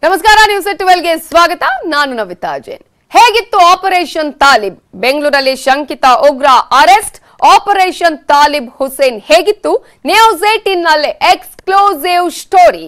ನಮಸ್ಕಾರ ನ್ಯೂಸ್ ಟ್ವೆಲ್ಗೆ ಸ್ವಾಗತ ನಾನು ನವಿತಾ ಜೈನ್ ಹೇಗಿತ್ತು ಆಪರೇಷನ್ ತಾಲಿಬ್ ಬೆಂಗಳೂರಲ್ಲಿ ಶಂಕಿತ ಉಗ್ರ ಅರೆಸ್ಟ್ ಆಪರೇಷನ್ ತಾಲಿಬ್ ಹುಸೇನ್ ಹೇಗಿತ್ತು ನ್ಯೂಸ್ ಏಟೀನ್ ನಲ್ಲಿ ಎಕ್ಸ್ಕ್ಲೂಸಿವ್ ಸ್ಟೋರಿ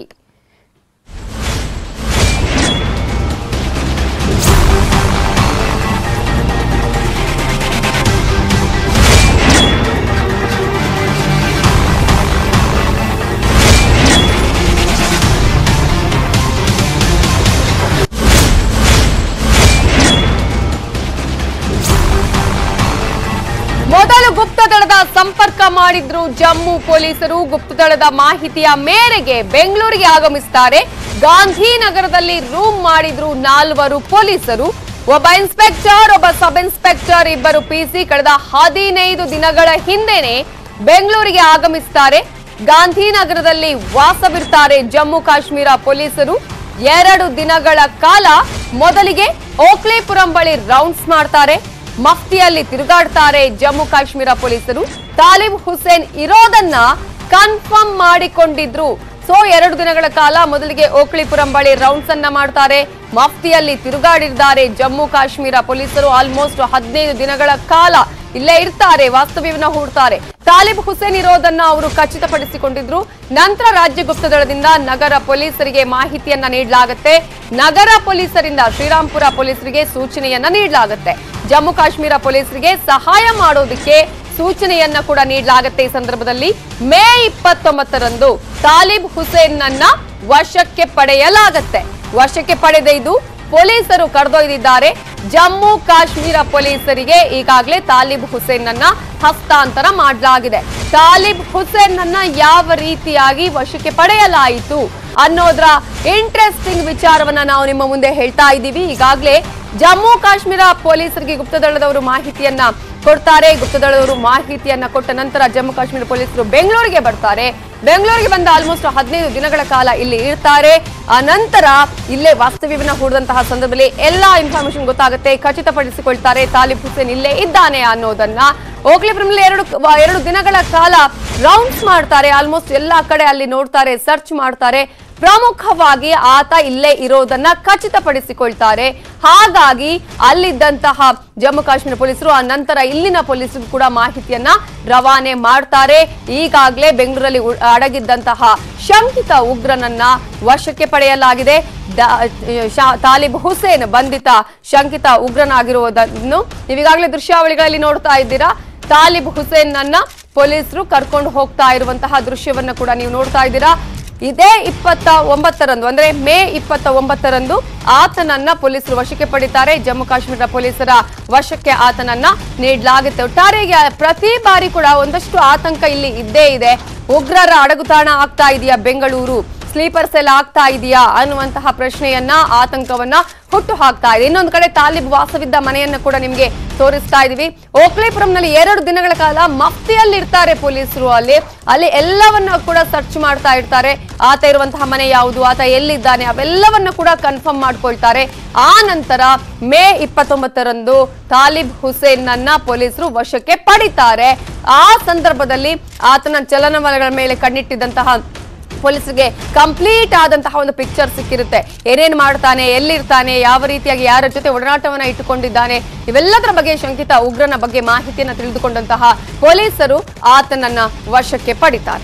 ಮೊದಲು ಗುಪ್ತದಳದ ಸಂಪರ್ಕ ಮಾಡಿದ್ರು ಜಮ್ಮು ಪೊಲೀಸರು ಗುಪ್ತದಳದ ಮಾಹಿತಿಯ ಮೇರೆಗೆ ಬೆಂಗಳೂರಿಗೆ ಆಗಮಿಸ್ತಾರೆ ಗಾಂಧಿನಗರದಲ್ಲಿ ರೂಮ್ ಮಾಡಿದ್ರು ನಾಲ್ವರು ಪೊಲೀಸರು ಒಬ್ಬ ಇನ್ಸ್ಪೆಕ್ಟರ್ ಒಬ್ಬ ಸಬ್ ಇನ್ಸ್ಪೆಕ್ಟರ್ ಇಬ್ಬರು ಪಿಸಿ ಕಳೆದ ಹದಿನೈದು ದಿನಗಳ ಹಿಂದೆನೆ ಬೆಂಗಳೂರಿಗೆ ಆಗಮಿಸ್ತಾರೆ ಗಾಂಧಿನಗರದಲ್ಲಿ ವಾಸವಿರ್ತಾರೆ ಜಮ್ಮು ಕಾಶ್ಮೀರ ಪೊಲೀಸರು ಎರಡು ದಿನಗಳ ಕಾಲ ಮೊದಲಿಗೆ ಓಕ್ಲೇಪುರಂ ಬಳಿ ರೌಂಡ್ಸ್ ಮಾಡ್ತಾರೆ ಮಫ್ತಿಯಲ್ಲಿ ತಿರುಗಾಡ್ತಾರೆ ಜಮ್ಮು ಕಾಶ್ಮೀರ ಪೊಲೀಸರು ತಾಲಿಬ್ ಹುಸೇನ್ ಇರೋದನ್ನ ಕನ್ಫರ್ಮ್ ಮಾಡಿಕೊಂಡಿದ್ರು ಸೊ ಎರಡು ದಿನಗಳ ಕಾಲ ಮೊದಲಿಗೆ ಓಕ್ಳಿಪುರಂ ಬಳಿ ರೌಂಡ್ಸ್ ಅನ್ನ ಮಾಡ್ತಾರೆ ಮಫ್ತಿಯಲ್ಲಿ ತಿರುಗಾಡಿದ್ದಾರೆ ಜಮ್ಮು ಕಾಶ್ಮೀರ ಪೊಲೀಸರು ಆಲ್ಮೋಸ್ಟ್ ಹದಿನೈದು ದಿನಗಳ ಕಾಲ ಇಲ್ಲೇ ಇರ್ತಾರೆ ವಾಸ್ತವ್ಯವನ್ನ ಹೂಡ್ತಾರೆ ತಾಲಿಬ್ ಹುಸೇನ್ ಇರೋದನ್ನ ಅವರು ಖಚಿತಪಡಿಸಿಕೊಂಡಿದ್ರು ನಂತರ ರಾಜ್ಯ ಗುಪ್ತದಳದಿಂದ ನಗರ ಪೊಲೀಸರಿಗೆ ಮಾಹಿತಿಯನ್ನ ನೀಡಲಾಗುತ್ತೆ ನಗರ ಪೊಲೀಸರಿಂದ ಶ್ರೀರಾಂಪುರ ಪೊಲೀಸರಿಗೆ ಸೂಚನೆಯನ್ನ ನೀಡಲಾಗುತ್ತೆ ಜಮ್ಮು ಕಾಶ್ಮೀರ ಪೊಲೀಸರಿಗೆ ಸಹಾಯ ಮಾಡೋದಕ್ಕೆ ಸೂಚನೆಯನ್ನ ಕೂಡ ನೀಡಲಾಗುತ್ತೆ ಈ ಸಂದರ್ಭದಲ್ಲಿ ಮೇ ಇಪ್ಪತ್ತೊಂಬತ್ತರಂದು ತಾಲಿಬ್ ಹುಸೇನ್ನನ್ನ ವಶಕ್ಕೆ ಪಡೆಯಲಾಗತ್ತೆ ವಶಕ್ಕೆ ಪಡೆದೈದು ಪೊಲೀಸರು ಕರೆದೊಯ್ದಿದ್ದಾರೆ ಜಮ್ಮು ಕಾಶ್ಮೀರ ಪೊಲೀಸರಿಗೆ ಈಗಾಗಲೇ ತಾಲಿಬ್ ಹುಸೇನ್ನನ್ನ ಹಸ್ತಾಂತರ ಮಾಡಲಾಗಿದೆ ತಾಲಿಬ್ ಹುಸೇನ್ನನ್ನ ಯಾವ ರೀತಿಯಾಗಿ ವಶಕ್ಕೆ ಪಡೆಯಲಾಯಿತು ಅನ್ನೋದ್ರ ಇಂಟ್ರೆಸ್ಟಿಂಗ್ ವಿಚಾರವನ್ನ ನಾವು ನಿಮ್ಮ ಮುಂದೆ ಹೇಳ್ತಾ ಇದ್ದೀವಿ ಈಗಾಗಲೇ ಜಮ್ಮು ಕಾಶ್ಮೀರ ಪೊಲೀಸರಿಗೆ ಗುಪ್ತದಳದವರು ಮಾಹಿತಿಯನ್ನ ಕೊಡ್ತಾರೆ ಗುಪ್ತದಳದವರು ಮಾಹಿತಿಯನ್ನ ಕೊಟ್ಟ ನಂತರ ಜಮ್ಮು ಕಾಶ್ಮೀರ ಪೊಲೀಸರು ಬೆಂಗಳೂರಿಗೆ ಬರ್ತಾರೆ ಬೆಂಗಳೂರಿಗೆ ಬಂದ ಆಲ್ಮೋಸ್ಟ್ ಹದಿನೈದು ದಿನಗಳ ಕಾಲ ಇಲ್ಲಿ ಇರ್ತಾರೆ ಆ ನಂತರ ಇಲ್ಲೇ ವಾಸ್ತವ್ಯವನ್ನ ಹೂಡಿದಂತಹ ಸಂದರ್ಭದಲ್ಲಿ ಎಲ್ಲಾ ಇನ್ಫಾರ್ಮೇಶನ್ ಗೊತ್ತಾಗುತ್ತೆ ಖಚಿತಪಡಿಸಿಕೊಳ್ತಾರೆ ತಾಲಿಬ್ ಹುಸೇನ್ ಇಲ್ಲೇ ಇದ್ದಾನೆ ಅನ್ನೋದನ್ನ ಓಕ್ಲಿಪುರಂನಲ್ಲಿ ಎರಡು ಎರಡು ದಿನಗಳ ಕಾಲ ರೌಂಡ್ಸ್ ಮಾಡ್ತಾರೆ ಆಲ್ಮೋಸ್ಟ್ ಎಲ್ಲಾ ಕಡೆ ಅಲ್ಲಿ ನೋಡ್ತಾರೆ ಸರ್ಚ್ ಮಾಡ್ತಾರೆ ಪ್ರಮುಖವಾಗಿ ಆತ ಇಲ್ಲೇ ಇರೋದನ್ನ ಖಚಿತಪಡಿಸಿಕೊಳ್ತಾರೆ ಹಾಗಾಗಿ ಅಲ್ಲಿದ್ದಂತಹ ಜಮ್ಮು ಕಾಶ್ಮೀರ ಪೊಲೀಸರು ಆ ನಂತರ ಇಲ್ಲಿನ ಪೊಲೀಸರು ಕೂಡ ಮಾಹಿತಿಯನ್ನ ರವಾನೆ ಮಾಡ್ತಾರೆ ಈಗಾಗಲೇ ಬೆಂಗಳೂರಲ್ಲಿ ಉ- ಅಡಗಿದ್ದಂತಹ ಶಂಕಿತ ಉಗ್ರನನ್ನ ವಶಕ್ಕೆ ಪಡೆಯಲಾಗಿದೆ ದ- ಶಾ- ತಾಲಿಬ್ ಹುಸೇನ್ ಬಂಧಿತ ಶಂಕಿತ ಉಗ್ರನಾಗಿರುವುದನ್ನು ನೀವೀಗಾಗಲೇ ದೃಶ್ಯಾವಳಿಗಳಲ್ಲಿ ನೋಡ್ತಾ ಇದ್ದೀರಾ ತಾಲಿಬ್ ಹುಸೇನ್ ನನ್ನ ಪೊಲೀಸರು ಕರ್ಕೊಂಡು ಹೋಗ್ತಾ ಇರುವಂತಹ ದೃಶ್ಯವನ್ನ ಕೂಡ ನೀವು ನೋಡ್ತಾ ಇದ್ದೀರಾ ಇದೇ ಇಪ್ಪತ್ತ ಒಂಬತ್ತರಂದು ಅಂದ್ರೆ ಮೇ ಇಪ್ಪತ್ತ ಒಂಬತ್ತರಂದು ಆತನನ್ನ ಪೊಲೀಸರು ವಶಕ್ಕೆ ಪಡಿತಾರೆ ಜಮ್ಮು ಕಾಶ್ಮೀರ ಪೊಲೀಸರ ವಶಕ್ಕೆ ಆತನನ್ನ ನೀಡಲಾಗುತ್ತೆ ಒಟ್ಟಾರೆಗೆ ಪ್ರತಿ ಬಾರಿ ಕೂಡ ಒಂದಷ್ಟು ಆತಂಕ ಇಲ್ಲಿ ಇದ್ದೇ ಇದೆ ಉಗ್ರರ ಅಡಗುತಾಣ ಆಗ್ತಾ ಇದೆಯಾ ಬೆಂಗಳೂರು ಸ್ಲೀಪರ್ ಸೆಲ್ ಆಗ್ತಾ ಇದೆಯಾ ಅನ್ನುವಂತಹ ಪ್ರಶ್ನೆಯನ್ನ ಆತಂಕವನ್ನ ಹುಟ್ಟು ಹಾಕ್ತಾ ಇದೆ ಇನ್ನೊಂದು ಕಡೆ ತಾಲಿಬ್ ವಾಸವಿದ್ದ ಮನೆಯನ್ನ ಕೂಡ ನಿಮ್ಗೆ ತೋರಿಸ್ತಾ ಇದೀವಿ ಓಕ್ಲೇಪುರಂನಲ್ಲಿ ಎರಡು ದಿನಗಳ ಕಾಲ ಮಫ್ತಿಯಲ್ಲಿ ಇರ್ತಾರೆ ಪೊಲೀಸರು ಅಲ್ಲಿ ಅಲ್ಲಿ ಎಲ್ಲವನ್ನ ಕೂಡ ಸರ್ಚ್ ಮಾಡ್ತಾ ಇರ್ತಾರೆ ಆತ ಇರುವಂತಹ ಮನೆ ಯಾವುದು ಆತ ಎಲ್ಲಿದ್ದಾನೆ ಅವೆಲ್ಲವನ್ನ ಕೂಡ ಕನ್ಫರ್ಮ್ ಮಾಡ್ಕೊಳ್ತಾರೆ ಆ ನಂತರ ಮೇ ಇಪ್ಪತ್ತೊಂಬತ್ತರಂದು ತಾಲಿಬ್ ಹುಸೇನ್ ನನ್ನ ಪೊಲೀಸರು ವಶಕ್ಕೆ ಪಡಿತಾರೆ ಆ ಸಂದರ್ಭದಲ್ಲಿ ಆತನ ಚಲನವಲನಗಳ ಮೇಲೆ ಕಣ್ಣಿಟ್ಟಿದ್ದಂತಹ ಪೊಲೀಸರಿಗೆ ಕಂಪ್ಲೀಟ್ ಆದಂತಹ ಒಂದು ಪಿಕ್ಚರ್ ಸಿಕ್ಕಿರುತ್ತೆ ಏನೇನ್ ಮಾಡ್ತಾನೆ ಎಲ್ಲಿರ್ತಾನೆ ಯಾವ ರೀತಿಯಾಗಿ ಯಾರ ಜೊತೆ ಒಡನಾಟವನ್ನ ಇಟ್ಟುಕೊಂಡಿದ್ದಾನೆ ಇವೆಲ್ಲದರ ಬಗ್ಗೆ ಶಂಕಿತ ಉಗ್ರನ ಬಗ್ಗೆ ಮಾಹಿತಿಯನ್ನ ತಿಳಿದುಕೊಂಡಂತಹ ಪೊಲೀಸರು ಆತನನ್ನ ವಶಕ್ಕೆ ಪಡಿತಾರೆ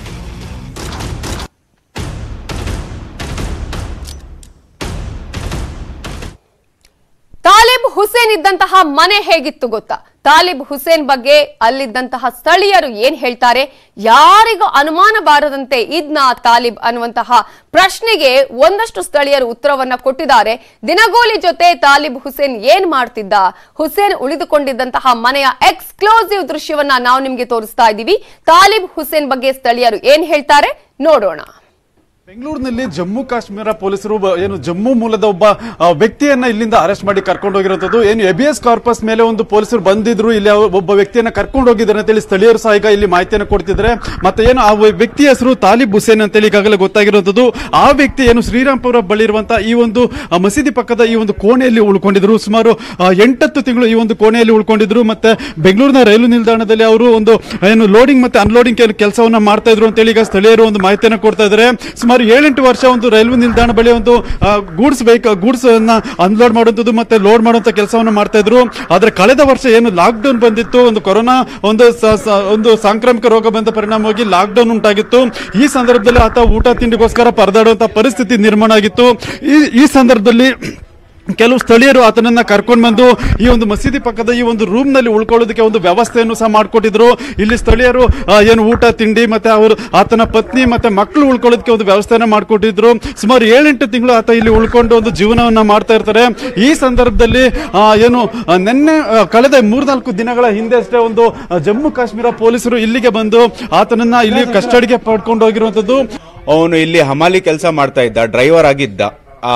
ತಾಲಿಬ್ ಹುಸೇನ್ ಇದ್ದಂತಹ ಮನೆ ಹೇಗಿತ್ತು ಗೊತ್ತಾ ತಾಲಿಬ್ ಹುಸೇನ್ ಬಗ್ಗೆ ಅಲ್ಲಿದ್ದಂತಹ ಸ್ಥಳೀಯರು ಏನ್ ಹೇಳ್ತಾರೆ ಯಾರಿಗೂ ಅನುಮಾನ ಬಾರದಂತೆ ಇದ್ನ ತಾಲಿಬ್ ಅನ್ನುವಂತಹ ಪ್ರಶ್ನೆಗೆ ಒಂದಷ್ಟು ಸ್ಥಳೀಯರು ಉತ್ತರವನ್ನ ಕೊಟ್ಟಿದ್ದಾರೆ ದಿನಗೂಲಿ ಜೊತೆ ತಾಲಿಬ್ ಹುಸೇನ್ ಏನ್ ಮಾಡ್ತಿದ್ದ ಹುಸೇನ್ ಉಳಿದುಕೊಂಡಿದ್ದಂತಹ ಮನೆಯ ಎಕ್ಸ್ಕ್ಲೂಸಿವ್ ದೃಶ್ಯವನ್ನ ನಾವು ನಿಮ್ಗೆ ತೋರಿಸ್ತಾ ಇದ್ದೀವಿ ತಾಲಿಬ್ ಹುಸೇನ್ ಬಗ್ಗೆ ಸ್ಥಳೀಯರು ಏನ್ ಹೇಳ್ತಾರೆ ನೋಡೋಣ ಬೆಂಗಳೂರಿನಲ್ಲಿ ಜಮ್ಮು ಕಾಶ್ಮೀರ ಪೊಲೀಸರು ಬ- ಏನು ಜಮ್ಮು ಮೂಲದ ಒಬ್ಬ ಆ, ವ್ಯಕ್ತಿಯನ್ನ ಇಲ್ಲಿಂದ ಅರೆಸ್ಟ್ ಮಾಡಿ ಕರ್ಕೊಂಡು ಹೋಗಿರೋದು ಏನು ಎಬಿಎಸ್ ಕಾರ್ಪಸ್ ಮೇಲೆ ಒಂದು ಪೊಲೀಸರು ಬಂದಿದ್ರು ಇಲ್ಲಿ ಅವ- ಒಬ್ಬ ವ್ಯಕ್ತಿಯನ್ನ ಕರ್ಕೊಂಡು ಹೋಗಿದ್ದಾರೆ ಅಂತೇಳಿ ಸ್ಥಳೀಯರು ಸಹ ಈಗ ಇಲ್ಲಿ ಮಾಹಿತಿಯನ್ನು ಕೊಡ್ತಿದ್ದಾರೆ ಮತ್ತೆ ಏನು ಆ ವ್ಯಕ್ತಿ ಹೆಸರು ತಾಲಿಬ್ ಹುಸೇನ್ ಅಂತೇಳಿ ಈಗಾಗಲೇ ಗೊತ್ತಾಗಿರೋದು ಆ ವ್ಯಕ್ತಿ ಏನು ಶ್ರೀರಾಮ್ಪುರ ಬಳಿ ಇರುವಂತಹ ಈ ಒಂದು ಆ, ಮಸೀದಿ ಪಕ್ಕದ ಈ ಒಂದು ಕೋಣೆಯಲ್ಲಿ ಉಳ್ಕೊಂಡಿದ್ರು ಸುಮಾರು ಆ, ಎಂಟತ್ತು ತಿಂಗಳು ಈ ಒಂದು ಕೋಣೆಯಲ್ಲಿ ಉಳ್ಕೊಂಡಿದ್ರು ಮತ್ತೆ ಬೆಂಗಳೂರಿನ ರೈಲು ನಿಲ್ದಾಣದಲ್ಲಿ ಅವರು ಒಂದು ಏನು ಲೋಡಿಂಗ್ ಮತ್ತೆ ಅನ್ಲೋಡಿಂಗ್ ಕೆಲಸವನ್ನ ಮಾಡ್ತಾ ಇದ್ರು ಅಂತೇಳಿ ಈಗ ಸ್ಥಳೀಯರು ಒಂದು ಮಾಹಿತಿಯನ್ನು ಕೊಡ್ತಾ ಇದ್ದಾರೆ ಸುಮಾರು ಸುಮಾರು ಏಳೆಂಟು ವರ್ಷ ಒಂದು ರೈಲ್ವೆ ನಿಲ್ದಾಣ ಬಳಿ ಒಂದು ಗೂಡ್ಸ್ ವೆಹಿಕ ಗೂಡ್ಸ್ ಅನ್ನ ಅನ್ಲೋಡ್ ಮಾಡುವಂಥದ್ದು ಮತ್ತೆ ಲೋಡ್ ಮಾಡುವಂತ ಕೆಲಸವನ್ನು ಮಾಡ್ತಾ ಇದ್ರು ಆದ್ರೆ ಕಳೆದ ವರ್ಷ ಏನು ಲಾಕ್ ಡೌನ್ ಬಂದಿತ್ತು ಒಂದು ಕೊರೋನಾ ಒಂದು ಸ- ಸ- ಒಂದು ಸಾಂಕ್ರಾಮಿಕ ರೋಗ ಬಂದ ಪರಿಣಾಮವಾಗಿ ಲಾಕ್ ಡೌನ್ ಉಂಟಾಗಿತ್ತು ಈ ಸಂದರ್ಭದಲ್ಲಿ ಆತ ಊಟ ತಿಂಡಿಗೋಸ್ಕರ ಪರದಾಡುವಂತ ಪರಿಸ್ಥಿತಿ ನಿರ್ಮಾಣ ಆಗಿತ್ತು ಈ ಈ ಸಂದರ್ಭದಲ್ಲಿ ಕೆಲವು ಸ್ಥಳೀಯರು ಆತನನ್ನ ಕರ್ಕೊಂಡು ಬಂದು ಈ ಒಂದು ಮಸೀದಿ ಪಕ್ಕದ ಈ ಒಂದು ರೂಮ್ ನಲ್ಲಿ ಉಳ್ಕೊಳ್ಳೋದಕ್ಕೆ ಒಂದು ವ್ಯವಸ್ಥೆಯನ್ನು ಸಹ ಮಾಡಿಕೊಟ್ಟಿದ್ರು ಇಲ್ಲಿ ಸ್ಥಳೀಯರು ಆ, ಏನು ಊಟ ತಿಂಡಿ ಮತ್ತೆ ಅವರು ಆತನ ಪತ್ನಿ ಮತ್ತೆ ಮಕ್ಕಳು ಉಳ್ಕೊಳ್ಳೋದಕ್ಕೆ ಒಂದು ವ್ಯವಸ್ಥೆನ ಮಾಡಿಕೊಟ್ಟಿದ್ರು ಸುಮಾರು ಏಳೆಂಟು ತಿಂಗಳು ಆತ ಇಲ್ಲಿ ಉಳ್ಕೊಂಡು ಒಂದು ಜೀವನವನ್ನ ಮಾಡ್ತಾ ಇರ್ತಾರೆ ಈ ಸಂದರ್ಭದಲ್ಲಿ ಆ, ಏನು ಆ, ನಿನ್ನೆ ಆ, ಕಳೆದ ಮೂರ್ನಾಲ್ಕು ದಿನಗಳ ಹಿಂದೆ ಅಷ್ಟೇ ಒಂದು ಆ, ಜಮ್ಮು ಕಾಶ್ಮೀರ ಪೊಲೀಸರು ಇಲ್ಲಿಗೆ ಬಂದು ಆತನನ್ನ ಇಲ್ಲಿ ಕಸ್ಟಡಿಗೆ ಪಡ್ಕೊಂಡು ಹೋಗಿರುವಂತದ್ದು ಅವನು ಇಲ್ಲಿ ಹಮಾಲಿ ಕೆಲಸ ಮಾಡ್ತಾ ಇದ್ದ ಡ್ರೈವರ್ ಆಗಿದ್ದ ಆ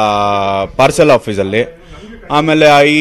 ಪಾರ್ಸಲ್ ಆಫೀಸಲ್ಲಿ ಆಮೇಲೆ ಈ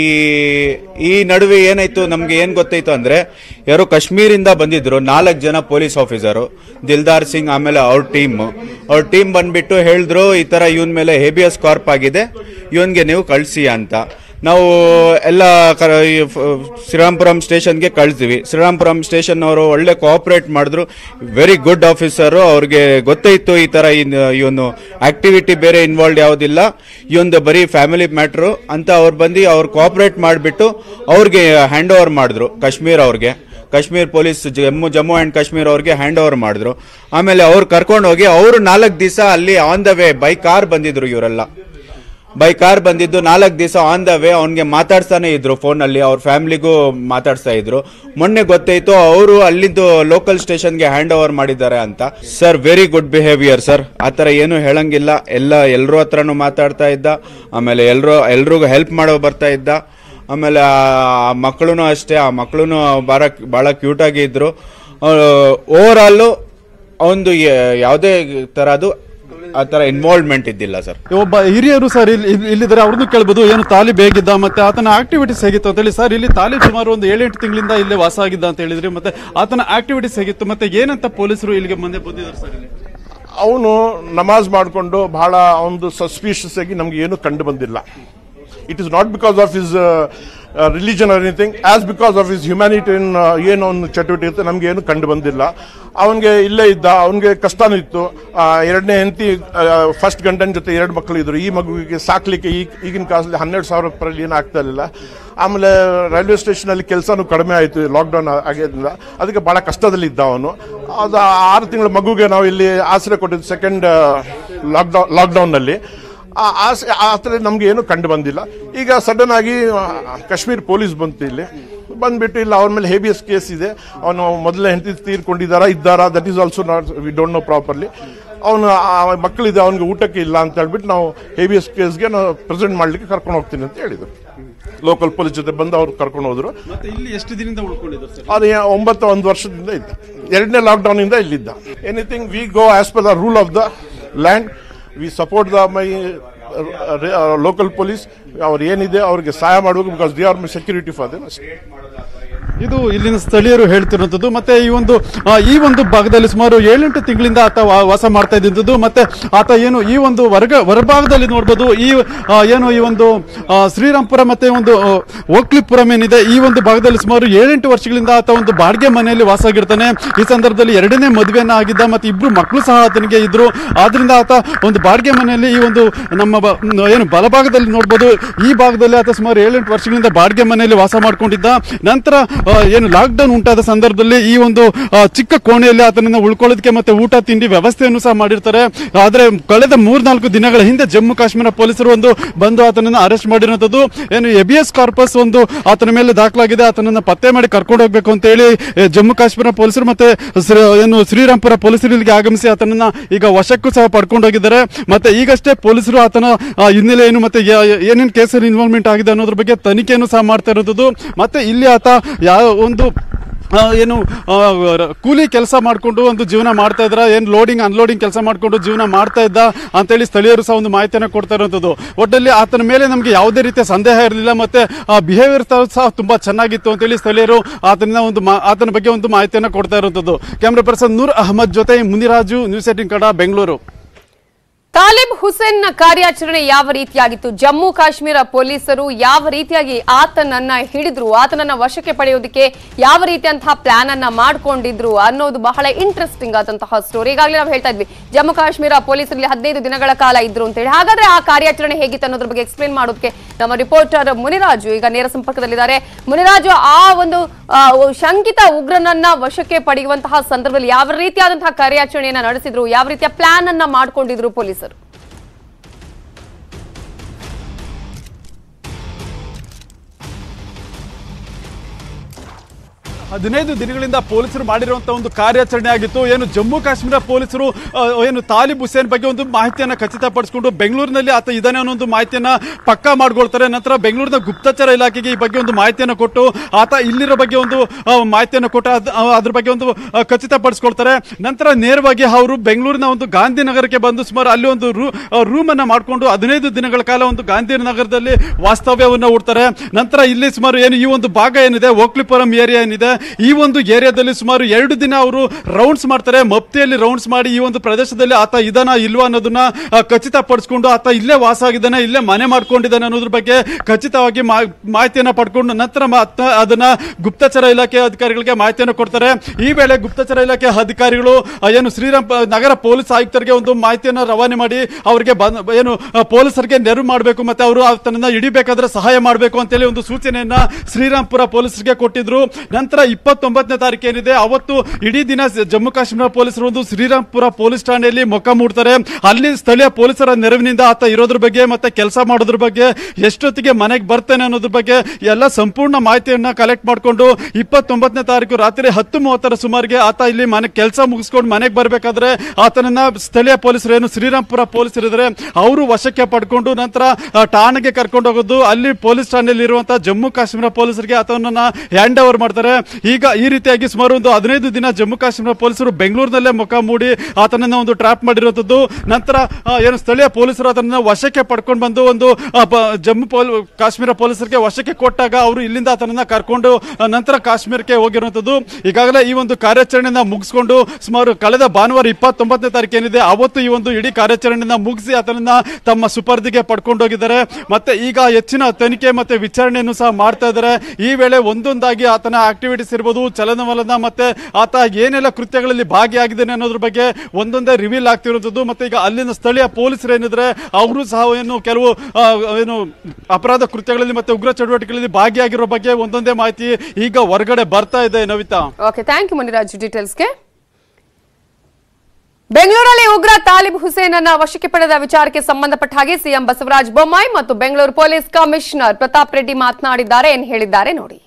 ಈ ನಡುವೆ ಏನಾಯ್ತು ನಮ್ಗೆ ಏನ್ ಗೊತ್ತಾಯ್ತು ಅಂದ್ರೆ ಯಾರೋ ಕಾಶ್ಮೀರಿಂದ ಬಂದಿದ್ರು ನಾಲ್ಕು ಜನ ಪೊಲೀಸ್ ಆಫೀಸರು ದಿಲ್ದಾರ್ ಸಿಂಗ್ ಆಮೇಲೆ ಅವ್ರ ಟೀಮ್ ಅವ್ರ ಟೀಮ್ ಬಂದ್ಬಿಟ್ಟು ಹೇಳಿದ್ರು ಈ ತರ ಇವನ್ ಮೇಲೆ ಹೇಬಿಯಸ್ ಕಾರ್ಪ್ ಆಗಿದೆ ಇವನ್ಗೆ ನೀವು ಕಳಿಸಿ ಅಂತ ನಾವು ಎಲ್ಲ ಕ- ಈ ಫ- ಶ್ರೀರಾಮ್ಪುರಂ ಸ್ಟೇಷನ್ಗೆ ಕಳಿಸ್ತೀವಿ ಶ್ರೀರಾಮ್ಪುರಂ ಸ್ಟೇಷನ್ ಅವರು ಒಳ್ಳೆ ಕೋಆಪರೇಟ್ ಮಾಡಿದ್ರು ವೆರಿ ಗುಡ್ ಆಫೀಸರು ಅವ್ರಿಗೆ ಗೊತ್ತಾಯ್ತು ಈ ತರ ಇವನು ಆಕ್ಟಿವಿಟಿ ಬೇರೆ ಇನ್ವಾಲ್ವ್ ಯಾವುದಿಲ್ಲ ಇವೊಂದು ಬರೀ ಫ್ಯಾಮಿಲಿ ಮ್ಯಾಟ್ರು ಅಂತ ಅವ್ರು ಬಂದು ಅವ್ರು ಕೋಆಪರೇಟ್ ಮಾಡಿಬಿಟ್ಟು ಅವ್ರಿಗೆ ಹ್ಯಾಂಡ್ ಓವರ್ ಮಾಡಿದ್ರು ಕಾಶ್ಮೀರ್ ಅವ್ರಿಗೆ ಕಾಶ್ಮೀರ್ ಪೊಲೀಸ್ ಜಮ್ಮು ಜಮ್ಮು ಅಂಡ್ ಕಾಶ್ಮೀರ್ ಅವ್ರಿಗೆ ಹ್ಯಾಂಡ್ ಓವರ್ ಮಾಡಿದ್ರು ಆಮೇಲೆ ಅವ್ರು ಕರ್ಕೊಂಡು ಹೋಗಿ ಅವರು ನಾಲ್ಕು ದಿವಸ ಅಲ್ಲಿ on the way by car ಬಂದಿದ್ರು ಇವರೆಲ್ಲ ಬೈ ಕಾರ್ ಬಂದಿದ್ದು ನಾಲ್ಕು ದಿವಸ ಆನ್ ದ ವೇ ಅವ್ನಿಗೆ ಮಾತಾಡ್ತಾನೆ ಇದ್ರು ಫೋನಲ್ಲಿ ಅವ್ರ ಫ್ಯಾಮಿಲಿಗೂ ಮಾತಾಡ್ಸ್ತಾ ಇದ್ರು ಮೊನ್ನೆ ಗೊತ್ತಾಯ್ತು ಅವರು ಅಲ್ಲಿಂದು ಲೋಕಲ್ ಸ್ಟೇಷನ್ಗೆ ಹ್ಯಾಂಡ್ ಓವರ್ ಮಾಡಿದ್ದಾರೆ ಅಂತ sir very good behaviour sir ಆ ಥರ ಏನು ಹೇಳಂಗಿಲ್ಲ ಎಲ್ಲ ಎಲ್ಲರೂ ಹತ್ರನೂ ಮಾತಾಡ್ತಾ ಇದ್ದ ಆಮೇಲೆ ಎಲ್ಲರೂ ಎಲ್ರಿಗೂ ಹೆಲ್ಪ್ ಮಾಡೋ ಬರ್ತಾ ಇದ್ದ ಆಮೇಲೆ ಆ ಮಕ್ಕಳು ಅಷ್ಟೇ ಆ ಮಕ್ಕಳು ಭಾಳ ಭಾಳ ಕ್ಯೂಟಾಗಿ ಇದ್ರು ಓವರ್ ಆಲು ಒಂದು ಯಾವುದೇ ಥರದ್ದು ಆ ಥರ ಇನ್ವಾಲ್ವ್ಮೆಂಟ್ ಇದ್ದಿಲ್ಲ ಸರ್ ಒಬ್ಬ ಹಿರಿಯರು ಸರ್ ಇಲ್ಲಿ ಇಲ್ಲಿ- ಇಲ್ಲಿದ್ದಾರೆ ಅವ್ರದ್ದು ಕೇಳ್ಬೋದು ಏನು ತಾಲಿಬ್ ಹೇಗಿದ್ದ ಮತ್ತೆ ಆತನ ಆಕ್ಟಿವಿಟೀಸ್ ಹೇಗಿತ್ತು ಅಂತ ಹೇಳಿ ಸರ್ ಇಲ್ಲಿ ತಾಲಿಬ್ ಸುಮಾರು ಒಂದು ಏಳೆಂಟು ತಿಂಗಳಿಂದ ಇಲ್ಲಿ ವಾಸ ಆಗಿದ್ದ ಅಂತ ಹೇಳಿದ್ರಿ ಮತ್ತೆ ಆತನ ಆಕ್ಟಿವಿಟೀಸ್ ಹೇಗಿತ್ತು ಮತ್ತೆ ಏನಂತ ಪೊಲೀಸರು ಇಲ್ಲಿಗೆ ಮುಂದೆ ಬಂದಿದ್ದಾರೆ ಸರ್ ಇಲ್ಲಿ ಅವನು ನಮಾಜ್ ಮಾಡಿಕೊಂಡು ಬಹಳ ಒಂದು ಸಸ್ಪಿಷಿಯಸ್ ಆಗಿ ನಮ್ಗೆ ಏನು ಕಂಡು ಬಂದಿಲ್ಲ it is not because of his religion or anything as because of his humanitarian ಏನು ಒಂದು ಚಟುವಟಿಕೆ ಇರುತ್ತೆ ನಮ್ಗೆ ಏನು ಕಂಡು ಬಂದಿಲ್ಲ ಅವನಿಗೆ ಇಲ್ಲೇ ಇದ್ದ ಅವನಿಗೆ ಕಷ್ಟನೂ ಇತ್ತು ಆ, ಎರಡನೇ ಹೆಂಡತಿ ಫಸ್ಟ್ ಗಂಡನ ಜೊತೆ ಎರಡು ಮಕ್ಕಳು ಇದ್ರು ಈ ಮಗುವಿಗೆ ಸಾಕ್ಲಿಕ್ಕೆ ಈಗ ಈಗಿನ ಕಾಲದಲ್ಲಿ ಹನ್ನೆರಡು ಸಾವಿರ ರೂಪಾಯಿ ಏನು ಆಗ್ತಾ ಇರಲಿಲ್ಲ ಆಮೇಲೆ ರೈಲ್ವೆ ಸ್ಟೇಷನಲ್ಲಿ ಕೆಲಸನೂ ಕಡಿಮೆ ಆಯಿತು ಲಾಕ್ಡೌನ್ ಆಗಿದ್ದರಿಂದ ಅದಕ್ಕೆ ಭಾಳ ಕಷ್ಟದಲ್ಲಿ ಇದ್ದ ಅವನು ಅದು ಆ ಆರು ತಿಂಗಳ ಮಗುಗೆ ನಾವು ಇಲ್ಲಿ ಆಶ್ರಯ ಕೊಟ್ಟಿದ್ದು ಸೆಕೆಂಡ್ ಲಾಕ್ಡೌನ್ ಲಾಕ್ಡೌನ್ನಲ್ಲಿ ಆ ಆಸೆ ಆ ಥರ ನಮ್ಗೆ ಏನು ಕಂಡು ಬಂದಿಲ್ಲ ಈಗ ಸಡನ್ ಆಗಿ ಆ, ಕಾಶ್ಮೀರ್ ಪೊಲೀಸ್ ಬಂತು ಇಲ್ಲಿ ಬಂದ್ಬಿಟ್ಟು ಇಲ್ಲ ಅವ್ರ ಮೇಲೆ ಹೇಬಿಯಸ್ ಕೇಸ್ ಇದೆ ಅವನು ಮೊದಲೇ ಹೆಂಡತಿ ತೀರ್ಕೊಂಡಿದ್ದಾರಾ ಇದ್ದಾರಾ that is also not we don't know properly ಅವನು ಮಕ್ಕಳಿದೆ ಅವನಿಗೆ ಊಟಕ್ಕೆ ಇಲ್ಲ ಅಂತ ಹೇಳ್ಬಿಟ್ಟು ನಾವು ಹೇಬಿಯಸ್ ಕೇಸ್ಗೆ ನಾವು ಪ್ರೆಸೆಂಟ್ ಮಾಡ್ಲಿಕ್ಕೆ ಕರ್ಕೊಂಡು ಹೋಗ್ತೀನಿ ಅಂತ ಹೇಳಿದ್ರು ಲೋಕಲ್ ಪೊಲೀಸ್ ಜೊತೆ ಬಂದು ಅವ್ರು ಕರ್ಕೊಂಡು ಹೋದ್ರು ಮತ್ತೆ ಇಲ್ಲಿ ಎಷ್ಟು ದಿನದಿಂದ ಉಳ್ಕೊಂಡಿದ್ದಾರೆ ಸರ್ ಅದು ಯಾ- ಒಂಬತ್ತು ಒಂದು ವರ್ಷದಿಂದ ಇದ್ದ ಎರಡನೇ ಲಾಕ್ಡೌನ್ ಇಂದ ಇಲ್ಲಿದ್ದ anything we go as per the rule of the land we support the my local police ಅವ್ರು ಏನಿದೆ ಅವ್ರಿಗೆ ಸಹಾಯ ಮಾಡಬೇಕು because they are my security for them ಇದು ಇಲ್ಲಿನ ಸ್ಥಳೀಯರು ಹೇಳ್ತಿರುವಂತದ್ದು ಮತ್ತೆ ಈ ಒಂದು ಆ, ಈ ಒಂದು ಭಾಗದಲ್ಲಿ ಸುಮಾರು ಏಳೆಂಟು ತಿಂಗಳಿಂದ ಆತ ವಾ- ವಾಸ ಮಾಡ್ತಾ ಇದ್ದಂಥದ್ದು ಮತ್ತೆ ಆತ ಏನು ಈ ಒಂದು ವರ್ಗ ಹೊರಭಾಗದಲ್ಲಿ ನೋಡ್ಬೋದು ಈ ಆ, ಏನು ಈ ಒಂದು ಆ, ಶ್ರೀರಾಮ್ಪುರ ಮತ್ತೆ ಒಂದು ಆ, ಓಕ್ಲಿಪುರಂ ಏನಿದೆ ಈ ಒಂದು ಭಾಗದಲ್ಲಿ ಸುಮಾರು ಏಳೆಂಟು ವರ್ಷಗಳಿಂದ ಆತ ಒಂದು ಬಾಡಿಗೆ ಮನೆಯಲ್ಲಿ ವಾಸ ಆಗಿರ್ತಾನೆ ಈ ಸಂದರ್ಭದಲ್ಲಿ ಎರಡನೇ ಮದುವೆಯನ್ನ ಆಗಿದ್ದ ಮತ್ತೆ ಇಬ್ರು ಮಕ್ಕಳು ಸಹ ಆತನಿಗೆ ಇದ್ರು ಆದ್ರಿಂದ ಆತ ಒಂದು ಬಾಡಿಗೆ ಮನೆಯಲ್ಲಿ ಈ ಒಂದು ನಮ್ಮ ಬ- ಮ್, ಏನು ಬಲಭಾಗದಲ್ಲಿ ನೋಡ್ಬೋದು ಈ ಭಾಗದಲ್ಲಿ ಆತ ಸುಮಾರು ಏಳೆಂಟು ವರ್ಷಗಳಿಂದ ಬಾಡಿಗೆ ಮನೆಯಲ್ಲಿ ವಾಸ ಮಾಡ್ಕೊಂಡಿದ್ದ ನಂತರ ಆ, ಏನು ಲಾಕ್ಡೌನ್ ಉಂಟಾದ ಸಂದರ್ಭದಲ್ಲಿ ಈ ಒಂದು ಆ, ಚಿಕ್ಕ ಕೋಣೆಯಲ್ಲಿ ಆತನನ್ನ ಉಳ್ಕೊಳ್ಳೋದಕ್ಕೆ ಮತ್ತೆ ಊಟ ತಿಂಡಿ ವ್ಯವಸ್ಥೆಯನ್ನು ಸಹ ಮಾಡಿರ್ತಾರೆ ಆದ್ರೆ ಕಳೆದ ಮೂರ್ನಾಲ್ಕು ದಿನಗಳ ಹಿಂದೆ ಜಮ್ಮು ಕಾಶ್ಮೀರ ಪೊಲೀಸರು ಒಂದು ಬಂದು ಆತನನ್ನ ಅರೆಸ್ಟ್ ಮಾಡಿರುವಂತದ್ದು ಏನು ಎಬಿಎಸ್ ಕಾರ್ಪಸ್ ಒಂದು ಆತನ ಮೇಲೆ ದಾಖಲಾಗಿದೆ ಆತನನ್ನ ಪತ್ತೆ ಮಾಡಿ ಕರ್ಕೊಂಡು ಹೋಗ್ಬೇಕು ಅಂತ ಹೇಳಿ ಎ, ಜಮ್ಮು ಕಾಶ್ಮೀರ ಪೊಲೀಸರು ಮತ್ತೆ ಶ್ರೀ- ಏನು ಶ್ರೀರಾಮ್ಪುರ ಪೊಲೀಸರು ಇಲ್ಲಿಗೆ ಆಗಮಿಸಿ ಆತನನ್ನ ಈಗ ವಶಕ್ಕೂ ಸಹ ಪಡ್ಕೊಂಡು ಹೋಗಿದ್ದಾರೆ ಮತ್ತೆ ಈಗಷ್ಟೇ ಪೊಲೀಸರು ಆತನ ಆ, ಹಿನ್ನೆಲೆ ಏನು ಮತ್ತೆ ಯಾ- ಏನೇನು ಕೇಸಲ್ಲಿ ಇನ್ವಾಲ್ವ್ಮೆಂಟ್ ಆಗಿದೆ ಅನ್ನೋದ್ರ ಬಗ್ಗೆ ತನಿಖೆಯನ್ನು ಸಹ ಮಾಡ್ತಾ ಇರೋದು ಮತ್ತೆ ಇಲ್ಲಿ ಆತ ಯಾವ ಒಂದು ಆ, ಏನು ಆ, ರ- ಕೂಲಿ ಕೆಲಸ ಮಾಡಿಕೊಂಡು ಒಂದು ಜೀವನ ಮಾಡ್ತಾ ಇದ್ರ ಏನು ಲೋಡಿಂಗ್ ಅನ್ಲೋಡಿಂಗ್ ಕೆಲಸ ಮಾಡಿಕೊಂಡು ಜೀವನ ಮಾಡ್ತಾ ಇದ್ದ ಅಂತೇಳಿ ಸ್ಥಳೀಯರು ಸಹ ಒಂದು ಮಾಹಿತಿಯನ್ನು ಕೊಡ್ತಾ ಇರುವಂಥದ್ದು ಒಟ್ಟಲ್ಲಿ ಆತನ ಮೇಲೆ ನಮಗೆ ಯಾವುದೇ ರೀತಿಯ ಸಂದೇಹ ಇರಲಿಲ್ಲ ಮತ್ತೆ ಬಿಹೇವಿಯರ್ ಸಹ ತುಂಬಾ ಚೆನ್ನಾಗಿತ್ತು ಅಂತೇಳಿ ಸ್ಥಳೀಯರು ಆತನ ಒಂದು ಮಾ- ಆತನ ಬಗ್ಗೆ ಒಂದು ಮಾಹಿತಿಯನ್ನು ಕೊಡ್ತಾ ಇರುವಂಥದ್ದು ಕ್ಯಾಮ್ರಾ ಪರ್ಸನ್ ನೂರ್ ಅಹಮದ್ ಜೊತೆ ಮುನಿರಾಜು ನ್ಯೂಸ್ ಏಟಿನ್ ಕನ್ನಡ ಬೆಂಗಳೂರು ತಾಲಿಬ್ ಹುಸೇನ್ನ ಕಾರ್ಯಾಚರಣೆ ಯಾವ ರೀತಿಯಾಗಿತ್ತು ಜಮ್ಮು ಕಾಶ್ಮೀರ ಪೊಲೀಸರು ಯಾವ ರೀತಿಯಾಗಿ ಆತನನ್ನ ಹಿಡಿದ್ರು ಆತನನ್ನ ವಶಕ್ಕೆ ಪಡೆಯೋದಕ್ಕೆ ಯಾವ ರೀತಿಯಂತಹ ಪ್ಲಾನ್ ಅನ್ನ ಮಾಡ್ಕೊಂಡಿದ್ರು ಅನ್ನೋದು ಬಹಳ ಇಂಟ್ರೆಸ್ಟಿಂಗ್ ಆದಂತಹ ಸ್ಟೋರಿ ಈಗಾಗಲೇ ನಾವು ಹೇಳ್ತಾ ಇದ್ವಿ ಜಮ್ಮು ಕಾಶ್ಮೀರ ಪೊಲೀಸರಲ್ಲಿ ಹದಿನೈದು ದಿನಗಳ ಕಾಲ ಇದ್ರು ಅಂತ ಹೇಳಿ ಹಾಗಾದ್ರೆ ಆ ಕಾರ್ಯಾಚರಣೆ ಹೇಗಿತ್ತು ಅನ್ನೋದ್ರ ಬಗ್ಗೆ ಎಕ್ಸ್ಪ್ಲೇನ್ ಮಾಡೋದಕ್ಕೆ ನಮ್ಮ ರಿಪೋರ್ಟರ್ ಮುನಿರಾಜು ಈಗ ನೇರ ಸಂಪರ್ಕದಲ್ಲಿದ್ದಾರೆ ಮುನಿರಾಜು ಆ ಒಂದು ಆ, ಶಂಕಿತ ಉಗ್ರನನ್ನ ವಶಕ್ಕೆ ಪಡೆಯುವಂತಹ ಸಂದರ್ಭದಲ್ಲಿ ಯಾವ ರೀತಿಯಾದಂತಹ ಕಾರ್ಯಾಚರಣೆಯನ್ನ ನಡೆಸಿದ್ರು ಯಾವ ರೀತಿಯ ಪ್ಲಾನ್ ಅನ್ನ ಮಾಡ್ಕೊಂಡಿದ್ರು ಪೊಲೀಸರು ಹದಿನೈದು ದಿನಗಳಿಂದ ಪೊಲೀಸರು ಮಾಡಿರುವಂತಹ ಒಂದು ಕಾರ್ಯಾಚರಣೆ ಆಗಿತ್ತು ಏನು ಜಮ್ಮು ಕಾಶ್ಮೀರ ಪೊಲೀಸರು ಆ, ಏನು ತಾಲಿಬ್ ಹುಸೇನ್ ಬಗ್ಗೆ ಒಂದು ಮಾಹಿತಿಯನ್ನ ಖಚಿತಪಡಿಸಿಕೊಂಡು ಬೆಂಗಳೂರಿನಲ್ಲಿ ಆತ ಇದಾನೆ ಅನ್ನೋ ಒಂದು ಮಾಹಿತಿಯನ್ನ ಪಕ್ಕಾ ಮಾಡ್ಕೊಳ್ತಾರೆ ನಂತರ ಬೆಂಗಳೂರಿನ ಗುಪ್ತಚರ ಇಲಾಖೆಗೆ ಈ ಬಗ್ಗೆ ಒಂದು ಮಾಹಿತಿಯನ್ನ ಕೊಟ್ಟು ಆತ ಇಲ್ಲಿರೋ ಬಗ್ಗೆ ಒಂದು ಆ, ಮಾಹಿತಿಯನ್ನ ಕೊಟ್ಟು ಅದ್- ಆ, ಅದ್ರ ಬಗ್ಗೆ ಒಂದು ಆ, ಖಚಿತಪಡಿಸ್ಕೊಳ್ತಾರೆ ನಂತರ ನೇರವಾಗಿ ಅವರು ಬೆಂಗಳೂರಿನ ಒಂದು ಗಾಂಧಿನಗರಕ್ಕೆ ಬಂದು ಸುಮಾರು ಅಲ್ಲಿ ಒಂದು ರೂ ರೂಮ್ ಅನ್ನ ಮಾಡಿಕೊಂಡು ಹದಿನೈದು ದಿನಗಳ ಕಾಲ ಒಂದು ಗಾಂಧಿನಗರದಲ್ಲಿ ವಾಸ್ತವ್ಯವನ್ನ ಹೂಡ್ತಾರೆ ನಂತರ ಇಲ್ಲಿ ಸುಮಾರು ಏನು ಈ ಒಂದು ಭಾಗ ಏನಿದೆ ಓಕ್ಲಿಪುರಂ ಏರಿಯಾ ಏನಿದೆ ಈ ಒಂದು ಏರಿಯಾದಲ್ಲಿ ಸುಮಾರು ಎರಡು ದಿನ ಅವರು ರೌಂಡ್ಸ್ ಮಾಡ್ತಾರೆ ಮಪ್ತಿಯಲ್ಲಿ ರೌಂಡ್ಸ್ ಮಾಡಿ ಈ ಒಂದು ಪ್ರದೇಶದಲ್ಲಿ ಆತ ಇದಾನ ಇಲ್ವಾ ಅನ್ನೋದನ್ನ ಆ, ಖಚಿತಪಡಿಸ್ಕೊಂಡು ಆತ ಇಲ್ಲೇ ವಾಸ ಆಗಿದ್ದಾನೆ ಇಲ್ಲೇ ಮನೆ ಮಾಡ್ಕೊಂಡಿದ್ದಾನೆ ಅನ್ನೋದ್ರ ಬಗ್ಗೆ ಖಚಿತವಾಗಿ ಮಾ- ಮಾಹಿತಿಯನ್ನ ಪಡ್ಕೊಂಡು ನಂತರ ಮತ್ತ ಅದನ್ನ ಗುಪ್ತಚರ ಇಲಾಖೆ ಅಧಿಕಾರಿಗಳಿಗೆ ಮಾಹಿತಿಯನ್ನು ಕೊಡ್ತಾರೆ ಈ ವೇಳೆ ಗುಪ್ತಚರ ಇಲಾಖೆ ಅಧಿಕಾರಿಗಳು ಆ, ಏನು ಶ್ರೀರಾಮ್ ಪ- ನಗರ ಪೊಲೀಸ್ ಆಯುಕ್ತರಿಗೆ ಒಂದು ಮಾಹಿತಿಯನ್ನು ರವಾನೆ ಮಾಡಿ ಅವರಿಗೆ ಬಂದ್- ಏನು ಆ, ಪೊಲೀಸರಿಗೆ ನೆರವು ಮಾಡಬೇಕು ಮತ್ತೆ ಅವರು ಆತನನ್ನ ಹಿಡಿಬೇಕಾದ್ರೆ ಸಹಾಯ ಮಾಡಬೇಕು ಅಂತೇಳಿ ಒಂದು ಸೂಚನೆಯನ್ನ ಶ್ರೀರಾಮ್ಪುರ ಪೊಲೀಸರಿಗೆ ಕೊಟ್ಟಿದ್ರು ನಂತರ ಇಪ್ಪತ್ತೊಂಬತ್ತನೇ ತಾರೀಕು ಏನಿದೆ ಅವತ್ತು ಇಡೀ ದಿನ ಸ- ಜಮ್ಮು ಕಾಶ್ಮೀರ ಪೊಲೀಸರು ಒಂದು ಶ್ರೀರಾಮ್ಪುರ ಪೊಲೀಸ್ ಠಾಣೆಯಲ್ಲಿ ಮೊಕ್ಕ ಮೂಡ್ತಾರೆ ಅಲ್ಲಿ ಸ್ಥಳೀಯ ಪೊಲೀಸರ ನೆರವಿನಿಂದ ಆತ ಇರೋದ್ರ ಬಗ್ಗೆ ಮತ್ತೆ ಕೆಲಸ ಮಾಡೋದ್ರ ಬಗ್ಗೆ ಎಷ್ಟೊತ್ತಿಗೆ ಮನೆಗೆ ಬರ್ತೇನೆ ಅನ್ನೋದ್ರ ಬಗ್ಗೆ ಎಲ್ಲ ಸಂಪೂರ್ಣ ಮಾಹಿತಿಯನ್ನ ಕಲೆಕ್ಟ್ ಮಾಡಿಕೊಂಡು ಇಪ್ಪತ್ತೊಂಬತ್ತನೇ ತಾರೀಕು ರಾತ್ರಿ ಹತ್ತು ಮೂವತ್ತರ ಸುಮಾರಿಗೆ ಆತ ಇಲ್ಲಿ ಮನೆ ಕೆಲಸ ಮುಗಿಸ್ಕೊಂಡು ಮನೆಗೆ ಬರಬೇಕಾದ್ರೆ ಆತನನ್ನ ಸ್ಥಳೀಯ ಪೊಲೀಸರು ಏನು ಶ್ರೀರಾಮ್ಪುರ ಪೊಲೀಸರು ಇದ್ದಾರೆ ಅವರು ವಶಕ್ಕೆ ಪಡ್ಕೊಂಡು ನಂತರ ಆ, ಠಾಣೆಗೆ ಕರ್ಕೊಂಡು ಹೋಗೋದು ಅಲ್ಲಿ ಪೊಲೀಸ್ ಠಾಣೆಯಲ್ಲಿ ಇರುವಂತಹ ಜಮ್ಮು ಕಾಶ್ಮೀರ ಪೊಲೀಸರಿಗೆ ಆತನನ್ನ ಹ್ಯಾಂಡ್ ಓವರ್ ಮಾಡ್ತಾರೆ ಈಗ ಈ ರೀತಿಯಾಗಿ ಸುಮಾರು ಒಂದು ಹದಿನೈದು ದಿನ ಜಮ್ಮು ಕಾಶ್ಮೀರ ಪೊಲೀಸರು ಬೆಂಗಳೂರಿನಲ್ಲೇ ಮುಖ ಮೂಡಿ ಆತನನ್ನ ಒಂದು ಟ್ರಾಪ್ ಮಾಡಿರುವಂತದ್ದು ನಂತರ ಆ, ಏನು ಸ್ಥಳೀಯ ಪೊಲೀಸರು ಅದನ್ನ ವಶಕ್ಕೆ ಪಡ್ಕೊಂಡು ಬಂದು ಒಂದು ಆ, ಪ- ಜಮ್ಮು ಪೊಲ್ ಕಾಶ್ಮೀರ ಪೊಲೀಸರಿಗೆ ವಶಕ್ಕೆ ಕೊಟ್ಟಾಗ ಅವರು ಇಲ್ಲಿಂದ ಆತನನ್ನ ಕರ್ಕೊಂಡು ಆ, ನಂತರ ಕಾಶ್ಮೀರಕ್ಕೆ ಹೋಗಿರುವಂತದ್ದು ಈಗಾಗಲೇ ಈ ಒಂದು ಕಾರ್ಯಾಚರಣೆಯನ್ನ ಮುಗಿಸ್ಕೊಂಡು ಸುಮಾರು ಕಳೆದ ಭಾನುವಾರ ಇಪ್ಪತ್ತೊಂಬತ್ತನೇ ತಾರೀಕು ಏನಿದೆ ಅವತ್ತು ಈ ಒಂದು ಇಡೀ ಕಾರ್ಯಾಚರಣೆಯನ್ನ ಮುಗಿಸಿ ಆತನನ್ನ ತಮ್ಮ ಸುಪರ್ದಿಗೆ ಪಡ್ಕೊಂಡು ಹೋಗಿದ್ದಾರೆ ಮತ್ತೆ ಈಗ ಹೆಚ್ಚಿನ ತನಿಖೆ ಮತ್ತೆ ವಿಚಾರಣೆಯನ್ನು ಸಹ ಮಾಡ್ತಾ ಇದ್ದಾರೆ ಈ ವೇಳೆ ಒಂದೊಂದಾಗಿ ಆತನ ಆಕ್ಟಿವಿಟೀಸ್ ಇರ್ಬೋದು ಚಲನವಲನ ಮತ್ತೆ ಆತ ಏನೆಲ್ಲ ಕೃತ್ಯಗಳಲ್ಲಿ ಭಾಗಿಯಾಗಿದ್ದಾನೆ ಅನ್ನೋದ್ರ ಬಗ್ಗೆ ಒಂದೊಂದೇ ರಿವೀಲ್ ಆಗ್ತಿರುವಂಥದ್ದು ಮತ್ತೆ ಈಗ ಅಲ್ಲಿನ ಸ್ಥಳೀಯ ಪೊಲೀಸರು ಏನಿದ್ರೆ ಅವರು ಸಹ ಏನು ಕೆಲವು ಆ, ಏನು ಅಪರಾಧ ಕೃತ್ಯಗಳಲ್ಲಿ ಮತ್ತೆ ಉಗ್ರ ಚಟುವಟಿಕೆಗಳಲ್ಲಿ ಭಾಗಿಯಾಗಿರೋ ಬಗ್ಗೆ ಒಂದೊಂದೇ ಮಾಹಿತಿ ಈಗ ಹೊರಗಡೆ ಬರ್ತಾ ಇದೆ Navitha okay thank you Muniraj ಡೀಟೇಲ್ಸ್ಗೆ ಬೆಂಗಳೂರಲ್ಲಿ ಉಗ್ರ ತಾಲಿಬ್ ಹುಸೇನ್ ಅನ್ನ ವಶಕ್ಕೆ ಪಡೆದ ವಿಚಾರಕ್ಕೆ ಸಂಬಂಧಪಟ್ಟ ಹಾಗೆ ಸಿಎಂ ಬಸವರಾಜ ಬೊಮ್ಮಾಯಿ ಮತ್ತು ಬೆಂಗಳೂರು ಪೊಲೀಸ್ ಕಮಿಷನರ್ ಪ್ರತಾಪ್ ರೆಡ್ಡಿ ಮಾತನಾಡಿದ್ದಾರೆ ಏನ್ ಹೇಳಿದ್ದಾರೆ ನೋಡಿ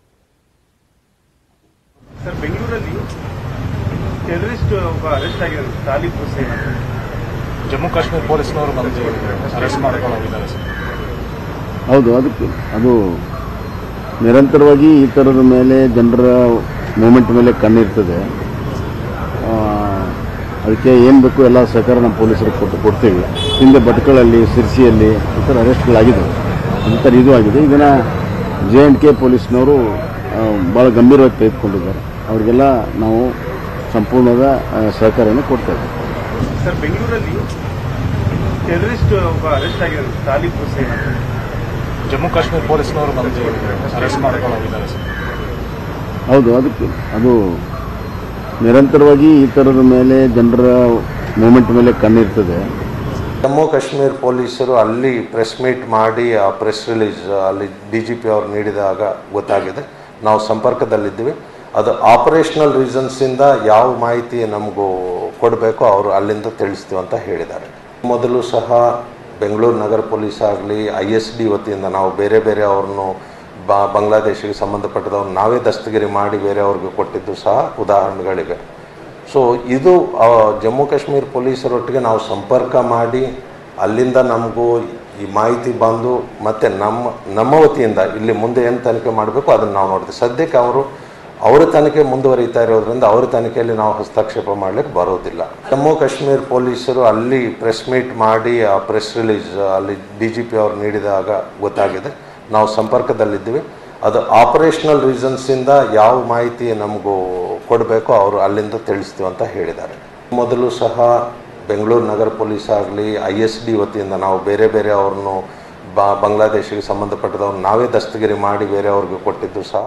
ಸರ್ ಬೆಂಗಳೂರಲ್ಲಿ ಟೆರರಿಸ್ಟ್ ಒಬ್ಬ ಅರೆಸ್ಟ್ ಆಗಿರೋದು ತಾಲಿಬ್ ಹುಸೇನ್ ಅಂತ. ಜಮ್ಮು ಕಾಶ್ಮೀರ ಪೊಲೀಸ್ನವರು ಬಂದು ಅರೆಸ್ಟ್ ಮಾಡ್ಕೊಂಡು ಹೋಗಿದ್ದಾರೆ ಸರ್ ಹೌದು ಅದಕ್ಕೆ ಅದು ನಿರಂತರವಾಗಿ ಈ ಥರದ ಮೇಲೆ ಜನರ ಮೂಮೆಂಟ್ ಮೇಲೆ ಕಣ್ಣಿರ್ತದೆ ಆ, ಅದಕ್ಕೆ ಏನು ಬೇಕು ಎಲ್ಲ ಸಹಕಾರ ನಮ್ಮ ಪೊಲೀಸರಿಗೆ ಕೊಟ್ಟು ಕೊಡ್ತೀವಿ ಹಿಂದೆ ಭಟ್ಕಳಲ್ಲಿ ಸಿರ್ಸಿಯಲ್ಲಿ ಈ ಥರ ಅರೆಸ್ಟ್ಗಳಾಗಿದೆ ಈ ಥರ ಇದು ಆಗಿದೆ ಇದನ್ನು ಜೆ ಆ್ಯಂಡ್ ಕೆ ಪೊಲೀಸ್ನವರು ಭಾಳ ಗಂಭೀರವಾಗಿ ತೆಗೆದುಕೊಂಡಿದ್ದಾರೆ ಅವರಿಗೆಲ್ಲ ನಾವು ಸಂಪೂರ್ಣದ ಆ, ಸಹಕಾರವನ್ನು ಕೊಡ್ತಾ ಇದ್ದೀವಿ ಸರ್ ಬೆಂಗಳೂರಲ್ಲಿ ಟೆರರಿಸ್ಟ್ ಒಬ್ಬ ಅರೆಸ್ಟ್ ಆಗಿರೋದು ತಾಲಿಬ್ ಹುಸೇನ್ ಅಂತ. ಜಮ್ಮು ಕಾಶ್ಮೀರ ಪೊಲೀಸ್ನವರು ಬಂದು ಅರೆಸ್ಟ್ ಮಾಡ್ಕೊಂಡು ಹೋಗಿದ್ದಾರೆ ಸರ್ ಹೌದು ಅದಕ್ಕೆ ಅದು ನಿರಂತರವಾಗಿ ಈ ಥರದ ಮೇಲೆ ಜನರ ಮೂಮೆಂಟ್ ಮೇಲೆ ಕಣ್ಣಿರ್ತದೆ ಜಮ್ಮು ಕಾಶ್ಮೀರ್ ಪೊಲೀಸರು ಅಲ್ಲಿ ಪ್ರೆಸ್ ಮೀಟ್ ಮಾಡಿ ಆ ಪ್ರೆಸ್ ರಿಲೀಸ್ ಅಲ್ಲಿ ಡಿ ಜಿ ಪಿ ಅವರು ನೀಡಿದಾಗ ಗೊತ್ತಾಗಿದೆ ನಾವು ಸಂಪರ್ಕದಲ್ಲಿದ್ದೀವಿ ಅದು ಆಪರೇಷನಲ್ ರೀಸನ್ಸಿಂದ ಯಾವ ಮಾಹಿತಿ ನಮಗೂ ಕೊಡಬೇಕು ಅವರು ಅಲ್ಲಿಂದ ತಿಳಿಸ್ತೀವಿ ಅಂತ ಹೇಳಿದ್ದಾರೆ ಮೊದಲು ಸಹ ಬೆಂಗಳೂರು ನಗರ ಪೊಲೀಸ್ ಆಗಲಿ ಐ ಎಸ್ ಡಿ ವತಿಯಿಂದ ನಾವು ಬೇರೆ ಬೇರೆ ಅವ್ರನ್ನು ಬಾ ಬಾಂಗ್ಲಾದೇಶಿಗೆ ಸಂಬಂಧಪಟ್ಟದವ್ರು ನಾವೇ ದಸ್ತಗಿರಿ ಮಾಡಿ ಬೇರೆಯವ್ರಿಗೆ ಕೊಟ್ಟಿದ್ದು ಸಹ ಉದಾಹರಣೆಗಳಿವೆ ಸೊ ಇದು ಆ, ಜಮ್ಮು ಕಾಶ್ಮೀರ ಪೊಲೀಸರೊಟ್ಟಿಗೆ ನಾವು ಸಂಪರ್ಕ ಮಾಡಿ ಅಲ್ಲಿಂದ ನಮಗೂ ಈ ಮಾಹಿತಿ ಬಂದು ಮತ್ತು ನಮ್ಮ ನಮ್ಮ ವತಿಯಿಂದ ಇಲ್ಲಿ ಮುಂದೆ ಏನು ತನಿಖೆ ಮಾಡಬೇಕು ಅದನ್ನು ನಾವು ನೋಡ್ತೀವಿ ಸದ್ಯಕ್ಕೆ ಅವರು ಅವರ ತನಿಖೆ ಮುಂದುವರಿತಾ ಇರೋದ್ರಿಂದ ಅವರ ತನಿಖೆಯಲ್ಲಿ ನಾವು ಹಸ್ತಕ್ಷೇಪ ಮಾಡಲಿಕ್ಕೆ ಬರೋದಿಲ್ಲ ಜಮ್ಮು ಕಾಶ್ಮೀರ ಪೊಲೀಸರು ಅಲ್ಲಿ ಪ್ರೆಸ್ ಮೀಟ್ ಮಾಡಿ ಆ ಪ್ರೆಸ್ ರಿಲೀಸ್ ಅಲ್ಲಿ ಡಿ ಜಿ ಪಿ ಅವರು ನೀಡಿದಾಗ ಗೊತ್ತಾಗಿದೆ ನಾವು ಸಂಪರ್ಕದಲ್ಲಿದ್ದೀವಿ ಅದು ಆಪರೇಷನಲ್ ರೀಸನ್ಸಿಂದ ಯಾವ ಮಾಹಿತಿ ನಮಗೂ ಕೊಡಬೇಕು ಅವರು ಅಲ್ಲಿಂದ ತಿಳಿಸ್ತೀವಿ ಅಂತ ಹೇಳಿದ್ದಾರೆ ಮೊದಲು ಸಹ ಬೆಂಗಳೂರು ನಗರ ಪೊಲೀಸ್ ಆಗಲಿ ಐ ಎಸ್ ಡಿ ವತಿಯಿಂದ ನಾವು ಬೇರೆ ಬೇರೆ ಅವ್ರನ್ನು ಬಾ ಬಾಂಗ್ಲಾದೇಶಿಗೆ ಸಂಬಂಧಪಟ್ಟದವ್ರು ನಾವೇ ದಸ್ತಗಿರಿ ಮಾಡಿ ಬೇರೆ ಅವ್ರಿಗೆ ಕೊಟ್ಟಿದ್ದು ಸಹ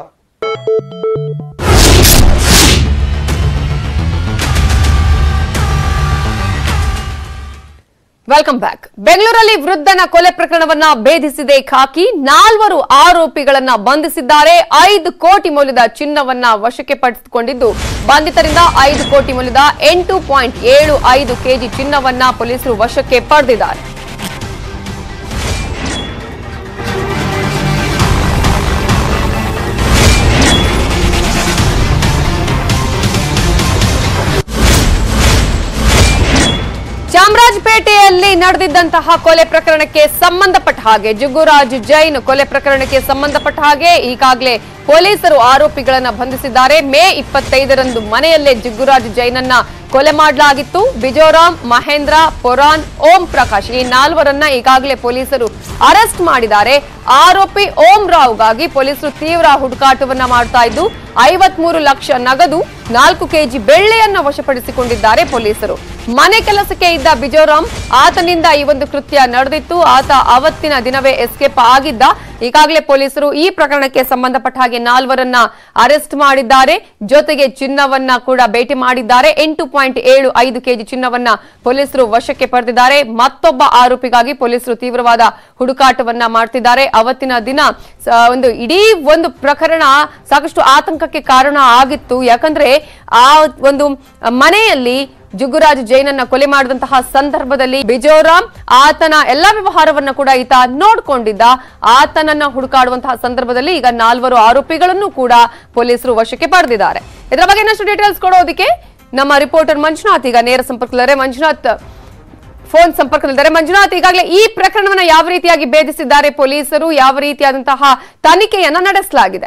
ವೆಲ್ಕಮ್ ಬ್ಯಾಕ್ ಬೆಂಗಳೂರಲ್ಲಿ ವೃದ್ಧನ ಕೊಲೆ ಪ್ರಕರಣವನ್ನ ಭೇದಿಸಿದೆ ಖಾಕಿ ನಾಲ್ವರು ಆರೋಪಿಗಳನ್ನ ಬಂಧಿಸಿದ್ದಾರೆ ಐದು ಕೋಟಿ ಮೌಲ್ಯದ ಚಿನ್ನವನ್ನ ವಶಕ್ಕೆ ಪಡೆದುಕೊಂಡಿದ್ದು ಬಂಧಿತರಿಂದ ಐದು ಕೋಟಿ ಮೌಲ್ಯದ ಎಂಟು ಪಾಯಿಂಟ್ ಏಳು ಐದು ಕೆಜಿ ಚಿನ್ನವನ್ನ ಪೊಲೀಸರು ವಶಕ್ಕೆ ಪಡೆದಿದ್ದಾರೆ ಚಾಮರಾಜಪೇಟೆಯಲ್ಲಿ ನಡೆದಿದ್ದಂತಹ ಕೊಲೆ ಪ್ರಕರಣಕ್ಕೆ ಸಂಬಂಧಪಟ್ಟ ಹಾಗೆ ಜುಗ್ಗುರಾಜ್ ಜೈನ್ ಕೊಲೆ ಪ್ರಕರಣಕ್ಕೆ ಸಂಬಂಧಪಟ್ಟ ಹಾಗೆ ಈಗಾಗಲೇ ಪೊಲೀಸರು ಆರೋಪಿಗಳನ್ನ ಬಂಧಿಸಿದ್ದಾರೆ ಮೇ ಇಪ್ಪತ್ತೈದರಂದು ಮನೆಯಲ್ಲೇ ಜುಗ್ಗುರಾಜ್ ಜೈನನ್ನ ಕೊಲೆ ಮಾಡಲಾಗಿತ್ತು ಬಿಜೋರಾಮ್ ಮಹೇಂದ್ರ ಪೊರಾನ್ ಓಂ ಪ್ರಕಾಶ್ ಈ ನಾಲ್ವರನ್ನ ಈಗಾಗಲೇ ಪೊಲೀಸರು ಅರೆಸ್ಟ್ ಮಾಡಿದ್ದಾರೆ ಆರೋಪಿ ಓಂ ರಾವ್ಗಾಗಿ ಪೊಲೀಸರು ತೀವ್ರ ಹುಡುಕಾಟವನ್ನ ಮಾಡ್ತಾ ಇದ್ದು ಐವತ್ಮೂರು ಲಕ್ಷ ನಗದು ನಾಲ್ಕು ಕೆಜಿ ಬೆಳ್ಳಿಯನ್ನ ವಶಪಡಿಸಿಕೊಂಡಿದ್ದಾರೆ ಪೊಲೀಸರು ಮನೆ ಕೆಲಸಕ್ಕೆ ಇದ್ದ ಬಿಜೋರಾಮ್ ಆತನಿಂದ ಈ ಒಂದು ಕೃತ್ಯ ನಡೆದಿತ್ತು ಆತ ಅವತ್ತಿನ ದಿನವೇ ಎಸ್ಕೇಪ್ ಆಗಿದ್ದ ಈಗಾಗಲೇ ಪೊಲೀಸರು ಈ ಪ್ರಕರಣಕ್ಕೆ ಸಂಬಂಧಪಟ್ಟ ಹಾಗೆ ನಾಲ್ವರನ್ನ ಅರೆಸ್ಟ್ ಮಾಡಿದ್ದಾರೆ ಜೊತೆಗೆ ಚಿನ್ನವನ್ನ ಕೂಡ ಭೇಟಿ ಮಾಡಿದ್ದಾರೆ ಎಂಟು ಪಾಯಿಂಟ್ ಏಳು ಐದು ಕೆಜಿ ಚಿನ್ನವನ್ನ ಪೊಲೀಸರು ವಶಕ್ಕೆ ಪಡೆದಿದ್ದಾರೆ ಮತ್ತೊಬ್ಬ ಆರೋಪಿಗಾಗಿ ಪೊಲೀಸರು ತೀವ್ರವಾದ ಹುಡುಕಾಟವನ್ನ ಮಾಡ್ತಿದ್ದಾರೆ ಅವತ್ತಿನ ದಿನ ಸ- ಒಂದು ಇಡೀ ಒಂದು ಪ್ರಕರಣ ಸಾಕಷ್ಟು ಆತಂಕಕ್ಕೆ ಕಾರಣ ಆಗಿತ್ತು ಯಾಕಂದ್ರೆ ಆ ಒಂದು ಮನೆಯಲ್ಲಿ ಜುಗ್ಗುರಾಜ್ ಜೈನನ್ನ ಕೊಲೆ ಮಾಡಿದಂತಹ ಸಂದರ್ಭದಲ್ಲಿ ಬಿಜೋರಾಮ್ ಆತನ ಎಲ್ಲಾ ವ್ಯವಹಾರವನ್ನ ಕೂಡ ಈತ ನೋಡ್ಕೊಂಡಿದ್ದ ಆತನನ್ನ ಹುಡುಕಾಡುವಂತಹ ಸಂದರ್ಭದಲ್ಲಿ ಈಗ ನಾಲ್ವರು ಆರೋಪಿಗಳನ್ನು ಕೂಡ ಪೊಲೀಸರು ವಶಕ್ಕೆ ಪಡೆದಿದ್ದಾರೆ ಇದರ ಬಗ್ಗೆ ಇನ್ನಷ್ಟು ಡೀಟೇಲ್ಸ್ ಕೊಡೋದಕ್ಕೆ ನಮ್ಮ ರಿಪೋರ್ಟರ್ ಮಂಜುನಾಥ್ ಈಗ ನೇರ ಸಂಪರ್ಕದಲ್ಲಿದ್ದಾರೆ ಮಂಜುನಾಥ್ ಫೋನ್ ಸಂಪರ್ಕದಲ್ಲಿದ್ದಾರೆ ಮಂಜುನಾಥ್ ಈಗಾಗಲೇ ಈ ಪ್ರಕರಣವನ್ನ ಯಾವ ರೀತಿಯಾಗಿ ಭೇದಿಸಿದ್ದಾರೆ ಪೊಲೀಸರು ಯಾವ ರೀತಿಯಾದಂತಹ ತನಿಖೆಯನ್ನ ನಡೆಸಲಾಗಿದೆ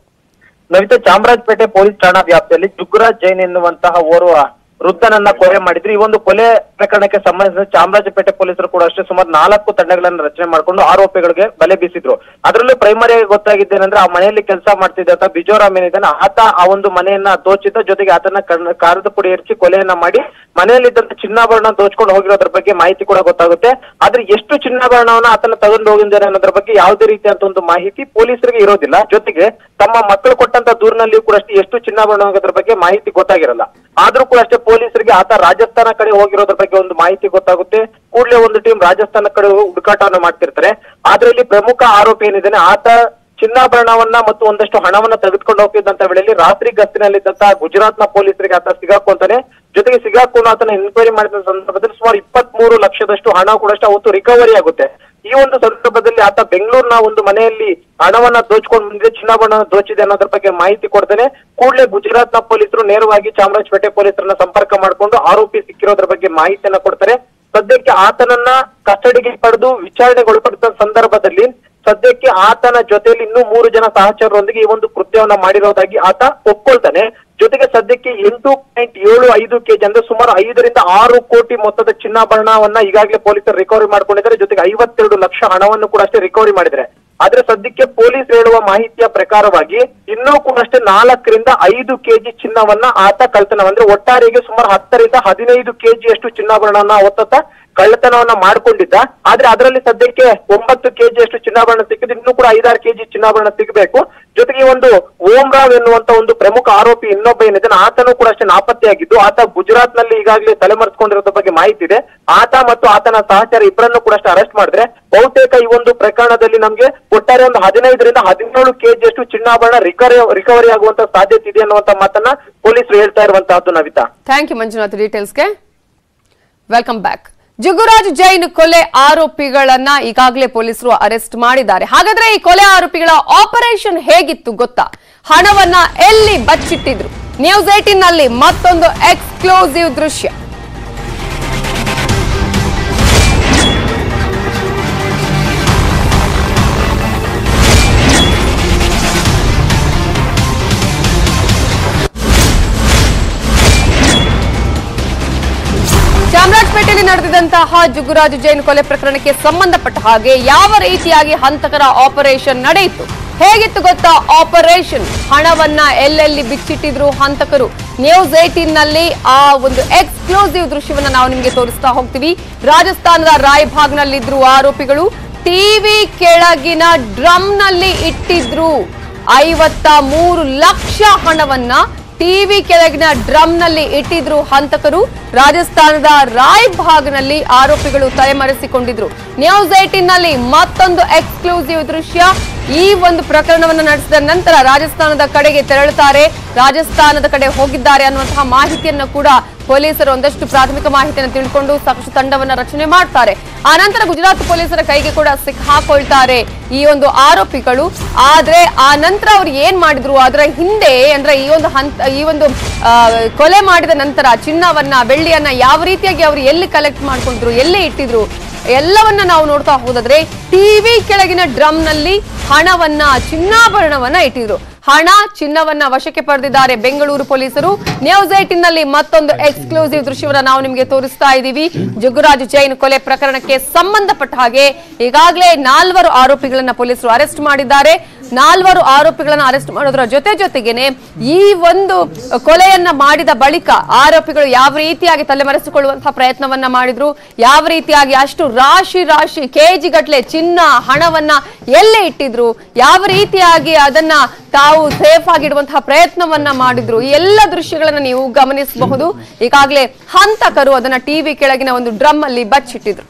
ನವಿತಾ ಚಾಮರಾಜಪೇಟೆ ಪೊಲೀಸ್ ಠಾಣಾ ವ್ಯಾಪ್ತಿಯಲ್ಲಿ ಜುಗ್ಗುರಾಜ್ ಜೈನ್ ಎನ್ನುವಂತಹ ಓರ್ವ ವೃದ್ಧನನ್ನ ಕೊಲೆ ಮಾಡಿದ್ರು ಈ ಒಂದು ಕೊಲೆ ಪ್ರಕರಣಕ್ಕೆ ಸಂಬಂಧಿಸಿದ ಚಾಮರಾಜಪೇಟೆ ಪೊಲೀಸರು ಕೂಡ ಅಷ್ಟೇ ಸುಮಾರು ನಾಲ್ಕು ತಂಡಗಳನ್ನು ರಚನೆ ಮಾಡಿಕೊಂಡು ಆರೋಪಿಗಳಿಗೆ ಬಲೆ ಬೀಸಿದ್ರು ಅದರಲ್ಲೂ ಪ್ರೈಮರಿ ಆಗಿ ಗೊತ್ತಾಗಿದ್ದೇನೆಂದ್ರೆ ಆ ಮನೆಯಲ್ಲಿ ಕೆಲಸ ಮಾಡ್ತಿದ್ದಂತ ಬಿಜೋರಾಮ್ ಏನಿದ್ದಾನೆ ಆತ ಆ ಒಂದು ಮನೆಯನ್ನ ದೋಚಿದ್ದ ಜೊತೆಗೆ ಆತನ ಕಣ್- ಕಾರದ ಪುಡಿ ಎರಚಿ ಕೊಲೆಯನ್ನ ಮಾಡಿ ಮನೆಯಲ್ಲಿದ್ದಂತ ಚಿನ್ನಾಭರಣ ದೋಚ್ಕೊಂಡು ಹೋಗಿರೋದ್ರ ಬಗ್ಗೆ ಮಾಹಿತಿ ಕೂಡ ಗೊತ್ತಾಗುತ್ತೆ ಆದ್ರೆ ಎಷ್ಟು ಚಿನ್ನಾಭರಣವನ್ನ ಆತನ ತಗೊಂಡು ಹೋಗಿದ್ದಾನೆ ಅನ್ನೋದ್ರ ಬಗ್ಗೆ ಯಾವುದೇ ರೀತಿಯಾದಂತ ಒಂದು ಮಾಹಿತಿ ಪೊಲೀಸರಿಗೆ ಇರೋದಿಲ್ಲ ಜೊತೆಗೆ ತಮ್ಮ ಮಕ್ಕಳು ಕೊಟ್ಟಂತ ದೂರಿನಲ್ಲಿಯೂ ಕೂಡ ಅಷ್ಟೇ ಎಷ್ಟು ಚಿನ್ನಾಭರಣ ಹೋಗೋದ್ರ ಬಗ್ಗೆ ಮಾಹಿತಿ ಗೊತ್ತಾಗಿರಲ್ಲ ಆದ್ರೂ ಕೂಡ ಅಷ್ಟೇ ಪೊಲೀಸರಿಗೆ ಆತ ರಾಜಸ್ಥಾನ ಕಡೆ ಹೋಗಿರೋದ್ರ ಬಗ್ಗೆ ಒಂದು ಮಾಹಿತಿ ಗೊತ್ತಾಗುತ್ತೆ ಕೂಡಲೇ ಒಂದು ಟೀಮ್ ರಾಜಸ್ಥಾನ ಕಡೆ ಹೋಗಿ ಹುಡುಕಾಟವನ್ನು ಮಾಡ್ತಿರ್ತಾರೆ ಆದ್ರೆ ಇಲ್ಲಿ ಪ್ರಮುಖ ಆರೋಪಿ ಏನಿದ್ದಾನೆ ಆತ ಚಿನ್ನಾಭರಣವನ್ನ ಮತ್ತು ಒಂದಷ್ಟು ಹಣವನ್ನ ತೆಗೆದುಕೊಂಡು ಹೋಗ್ತಿದ್ದಂತ ವೇಳೆಯಲ್ಲಿ ರಾತ್ರಿ ಗಸ್ತಿನಲ್ಲಿದ್ದಂತ ಗುಜರಾತ್ನ ಪೊಲೀಸರಿಗೆ ಆತ ಸಿಗಾಕೊಂತಾನೆ ಜೊತೆಗೆ ಸಿಗಾಕೊಂಡು ಆತನ ಎನ್ಕ್ವೈರಿ ಮಾಡಿದ ಸಂದರ್ಭದಲ್ಲಿ ಸುಮಾರು ಇಪ್ಪತ್ತ್ ಮೂರು ಲಕ್ಷದಷ್ಟು ಹಣ ಕೂಡ ಅಷ್ಟೇ ಅವತ್ತು ರಿಕವರಿ ಆಗುತ್ತೆ ಈ ಒಂದು ಸಂದರ್ಭದಲ್ಲಿ ಆತ ಬೆಂಗಳೂರಿನ ಒಂದು ಮನೆಯಲ್ಲಿ ಹಣವನ್ನ ದೋಚ್ಕೊಂಡು ಬಂದಿದೆ ಚಿನ್ನಾಭರಣ ದೋಚಿದೆ ಅನ್ನೋದ್ರ ಬಗ್ಗೆ ಮಾಹಿತಿ ಕೊಡ್ತಾನೆ ಕೂಡಲೇ ಗುಜರಾತ್ನ ಪೊಲೀಸರು ನೇರವಾಗಿ ಚಾಮರಾಜಪೇಟೆ ಪೊಲೀಸರನ್ನ ಸಂಪರ್ಕ ಮಾಡಿಕೊಂಡು ಆರೋಪಿ ಸಿಕ್ಕಿರೋದ್ರ ಬಗ್ಗೆ ಮಾಹಿತಿಯನ್ನ ಕೊಡ್ತಾರೆ ಸದ್ಯಕ್ಕೆ ಆತನನ್ನ ಕಸ್ಟಡಿಗೆ ಪಡೆದು ವಿಚಾರಣೆಗೊಳಪಡಿಸಿದ ಸಂದರ್ಭದಲ್ಲಿ ಸದ್ಯಕ್ಕೆ ಆತನ ಜೊತೆಯಲ್ಲಿ ಇನ್ನೂ ಮೂರು ಜನ ಸಹಚರರೊಂದಿಗೆ ಈ ಒಂದು ಕೃತ್ಯವನ್ನ ಮಾಡಿರೋದಾಗಿ ಆತ ಒಪ್ಕೊಳ್ತಾನೆ ಜೊತೆಗೆ ಸದ್ಯಕ್ಕೆ ಎಂಟು ಪಾಯಿಂಟ್ ಏಳು ಐದು ಕೆಜಿ ಅಂದ್ರೆ ಸುಮಾರು ಐದರಿಂದ ಆರು ಕೋಟಿ ಮೊತ್ತದ ಚಿನ್ನಾಭರಣವನ್ನ ಈಗಾಗಲೇ ಪೊಲೀಸರು ರಿಕವರಿ ಮಾಡ್ಕೊಂಡಿದ್ದಾರೆ ಜೊತೆಗೆ ಐವತ್ತೆರಡು ಲಕ್ಷ ಹಣವನ್ನು ಕೂಡ ಅಷ್ಟೇ ರಿಕವರಿ ಮಾಡಿದ್ದಾರೆ ಆದ್ರೆ ಸದ್ಯಕ್ಕೆ ಪೊಲೀಸ್ ಹೇಳುವ ಮಾಹಿತಿಯ ಪ್ರಕಾರವಾಗಿ ಇನ್ನೂ ಕೂಡ ಅಷ್ಟೇ ನಾಲ್ಕರಿಂದ ಐದು ಕೆಜಿ ಚಿನ್ನವನ್ನ ಆತ ಕಳ್ತನ ಅಂದ್ರೆ ಒಟ್ಟಾರೆಗೆ ಸುಮಾರು ಹತ್ತರಿಂದ ಹದಿನೈದು ಕೆಜಿಯಷ್ಟು ಚಿನ್ನಾಭರಣವನ್ನ ಹೊತ್ತ ಕಳ್ಳತನವನ್ನ ಮಾಡ್ಕೊಂಡಿದ್ದ ಆದ್ರೆ ಅದರಲ್ಲಿ ಸದ್ಯಕ್ಕೆ ಒಂಬತ್ತು ಕೆಜಿ ಅಷ್ಟು ಚಿನ್ನಾಭರಣ ಸಿಕ್ಕಿದ್ರೆ ಇನ್ನೂ ಕೂಡ ಐದಾರು ಕೆಜಿ ಚಿನ್ನಾಭರಣ ಸಿಗಬೇಕು ಜೊತೆಗೆ ಈ ಒಂದು ಓಂ ರಾವ್ ಎನ್ನುವಂತ ಒಂದು ಪ್ರಮುಖ ಆರೋಪಿ ಇನ್ನೊಬ್ಬ ಏನಿದ್ದಾನೆ ಆತನು ಕೂಡ ಅಷ್ಟೇ ನಾಪತ್ತೆಯಾಗಿದ್ದು ಆತ ಗುಜರಾತ್ ನಲ್ಲಿ ಈಗಾಗಲೇ ತಲೆಮರೆಸಿಕೊಂಡಿರೋದ್ರ ಬಗ್ಗೆ ಮಾಹಿತಿ ಇದೆ ಆತ ಮತ್ತು ಆತನ ಸಹಚರ ಇಬ್ಬರನ್ನು ಕೂಡ ಅಷ್ಟೇ ಅರೆಸ್ಟ್ ಮಾಡಿದ್ರೆ ಬಹುತೇಕ ಈ ಒಂದು ಪ್ರಕರಣದಲ್ಲಿ ನಮ್ಗೆ ಒಟ್ಟಾರೆ ಒಂದು ಹದಿನೈದರಿಂದ ಹದಿನೇಳು ಕೆಜಿ ಅಷ್ಟು ಚಿನ್ನಾಭರಣ ರಿಕವರಿ ರಿಕವರಿ ಆಗುವಂತ ಸಾಧ್ಯತೆ ಇದೆ ಅನ್ನುವಂತ ಮಾತನ್ನ ಪೊಲೀಸರು ಹೇಳ್ತಾ ಇರುವಂತಹದ್ದು ನವಿತಾ ಥ್ಯಾಂಕ್ ಯು ಮಂಜುನಾಥ್ ಡೀಟೇಲ್ಸ್ಗೆ ವೆಲ್ಕಮ್ ಬ್ಯಾಕ್ ಜುಗುರಾಜ್ ಜೈನ್ ಕೊಲೆ ಆರೋಪಿಗಳನ್ನ ಈಗಾಗಲೇ ಪೊಲೀಸರು ಅರೆಸ್ಟ್ ಮಾಡಿದ್ದಾರೆ ಹಾಗಾದ್ರೆ ಈ ಕೊಲೆ ಆರೋಪಿಗಳ ಆಪರೇಷನ್ ಹೇಗಿತ್ತು ಗೊತ್ತಾ ಹಣವನ್ನ ಎಲ್ಲಿ ಬಚ್ಚಿಟ್ಟಿದ್ರು ನ್ಯೂಸ್ ಏಟಿನ್ ನಲ್ಲಿ ಮತ್ತೊಂದು ಎಕ್ಸ್ಕ್ಲೂಸಿವ್ ದೃಶ್ಯ ಚಾಮರಾಜಪೇಟೆಯಲ್ಲಿ ನಡೆದಿದ್ದಂತಹ ಜುಗುರಾಜ್ ಜೈನ್ ಕೊಲೆ ಪ್ರಕರಣಕ್ಕೆ ಸಂಬಂಧಪಟ್ಟ ಹಾಗೆ ಯಾವ ರೀತಿಯಾಗಿ ಹಂತಕರ ಆಪರೇಷನ್ ನಡೆಯಿತು ಹೇಗಿತ್ತು ಗೊತ್ತಾ ಆಪರೇಷನ್ ಹಣವನ್ನ ಎಲ್ಲೆಲ್ಲಿ ಬಿಚ್ಚಿಟ್ಟಿದ್ರು ಹಂತಕರು ನ್ಯೂಸ್ ಏಟೀನ್ ನಲ್ಲಿ ಆ ಒಂದು ಎಕ್ಸ್ಕ್ಲೂಸಿವ್ ದೃಶ್ಯವನ್ನ ನಾವು ನಿಮಗೆ ತೋರಿಸ್ತಾ ಹೋಗ್ತೀವಿ ರಾಜಸ್ಥಾನದ ರಾಯ್ಭಾಗ್ನಲ್ಲಿದ್ರು ಆರೋಪಿಗಳು ಟಿವಿ ಕೆಳಗಿನ ಡ್ರಮ್ನಲ್ಲಿ ಇಟ್ಟಿದ್ರು ಐವತ್ತ ಮೂರು ಲಕ್ಷ ಹಣವನ್ನ ಟಿವಿ ಕೆಳಗಿನ ಡ್ರಮ್ನಲ್ಲಿ ಇಟ್ಟಿದ್ರು ಹಂತಕರು ರಾಜಸ್ಥಾನದ ರಾಯ್ ಭಾಗ್ನಲ್ಲಿ ಆರೋಪಿಗಳು ತಲೆಮರೆಸಿಕೊಂಡಿದ್ರು ನ್ಯೂಸ್ ಏಟೀನ್ ನಲ್ಲಿ ಮತ್ತೊಂದು ಎಕ್ಸ್ಕ್ಲೂಸಿವ್ ದೃಶ್ಯ ಈ ಒಂದು ಪ್ರಕರಣವನ್ನು ನಡೆಸಿದ ನಂತರ ರಾಜಸ್ಥಾನದ ಕಡೆಗೆ ತೆರಳುತ್ತಾರೆ ರಾಜಸ್ಥಾನದ ಕಡೆ ಹೋಗಿದ್ದಾರೆ ಅನ್ನುವಂತಹ ಮಾಹಿತಿಯನ್ನು ಕೂಡ ಪೊಲೀಸರು ಒಂದಷ್ಟು ಪ್ರಾಥಮಿಕ ಮಾಹಿತಿಯನ್ನು ತಿಳ್ಕೊಂಡು ಸಾಕಷ್ಟು ತಂಡವನ್ನ ರಚನೆ ಮಾಡ್ತಾರೆ ಆ ನಂತರ ಗುಜರಾತ್ ಪೊಲೀಸರ ಕೈಗೆ ಕೂಡ ಸಿಕ್ಕಾಕೊಳ್ತಾರೆ ಈ ಒಂದು ಆರೋಪಿಗಳು ಆದ್ರೆ ಆ ನಂತರ ಅವ್ರು ಏನ್ ಮಾಡಿದ್ರು ಅದರ ಹಿಂದೆ ಅಂದ್ರೆ ಈ ಒಂದು ಹಂತ ಈ ಒಂದು ಆ, ಕೊಲೆ ಮಾಡಿದ ನಂತರ ಚಿನ್ನವನ್ನ ಬೆಳ್ಳಿಯನ್ನ ಯಾವ ರೀತಿಯಾಗಿ ಅವರು ಎಲ್ಲಿ ಕಲೆಕ್ಟ್ ಮಾಡ್ಕೊಂಡ್ರು ಎಲ್ಲಿ ಇಟ್ಟಿದ್ರು ಎಲ್ಲವನ್ನ ನಾವು ನೋಡ್ತಾ ಹೋದಾದ್ರೆ ಟಿವಿ ಕೆಳಗಿನ ಡ್ರಮ್ ನಲ್ಲಿ ಹಣವನ್ನ ಚಿನ್ನಾಭರಣವನ್ನ ಇಟ್ಟಿದ್ರು ಹಣ ಚಿನ್ನವನ್ನ ವಶಕ್ಕೆ ಪಡೆದಿದ್ದಾರೆ ಬೆಂಗಳೂರು ಪೊಲೀಸರು ನ್ಯೂಸ್ ಏಟಿನ್ ನಲ್ಲಿ ಮತ್ತೊಂದು ಎಕ್ಸ್ಕ್ಲೂಸಿವ್ ದೃಶ್ಯವನ್ನ ನಾವು ನಿಮಗೆ ತೋರಿಸ್ತಾ ಇದ್ದೀವಿ ಜಗ್ಗುರಾಜ್ ಜೈನ್ ಕೊಲೆ ಪ್ರಕರಣಕ್ಕೆ ಸಂಬಂಧಪಟ್ಟ ಹಾಗೆ ಈಗಾಗಲೇ ನಾಲ್ವರು ಆರೋಪಿಗಳನ್ನ ಪೊಲೀಸರು ಅರೆಸ್ಟ್ ಮಾಡಿದ್ದಾರೆ ನಾಲ್ವರು ಆರೋಪಿಗಳನ್ನ ಅರೆಸ್ಟ್ ಮಾಡೋದ್ರ ಜೊತೆ ಜೊತೆಗೇನೆ ಈ ಒಂದು ಕೊಲೆಯನ್ನ ಮಾಡಿದ ಬಳಿಕ ಆರೋಪಿಗಳು ಯಾವ ರೀತಿಯಾಗಿ ತಲೆಮರೆಸಿಕೊಳ್ಳುವಂತಹ ಪ್ರಯತ್ನವನ್ನ ಮಾಡಿದ್ರು ಯಾವ ರೀತಿಯಾಗಿ ಅಷ್ಟು ರಾಶಿ ರಾಶಿ ಕೆಜಿ ಗಟ್ಲೆ ಚಿನ್ನ ಹಣವನ್ನ ಎಲ್ಲೇ ಇಟ್ಟಿದ್ರು ಯಾವ ರೀತಿಯಾಗಿ ಅದನ್ನ ತಾವು ಸೇಫ್ ಆಗಿಡುವಂತಹ ಪ್ರಯತ್ನವನ್ನ ಮಾಡಿದ್ರು ಈ ಎಲ್ಲ ದೃಶ್ಯಗಳನ್ನ ನೀವು ಗಮನಿಸಬಹುದು ಈಗಾಗಲೇ ಹಂತಕರು ಅದನ್ನ ಟಿವಿ ಕೆಳಗಿನ ಒಂದು ಡ್ರಮ್ ಅಲ್ಲಿ ಬಚ್ಚಿಟ್ಟಿದ್ರು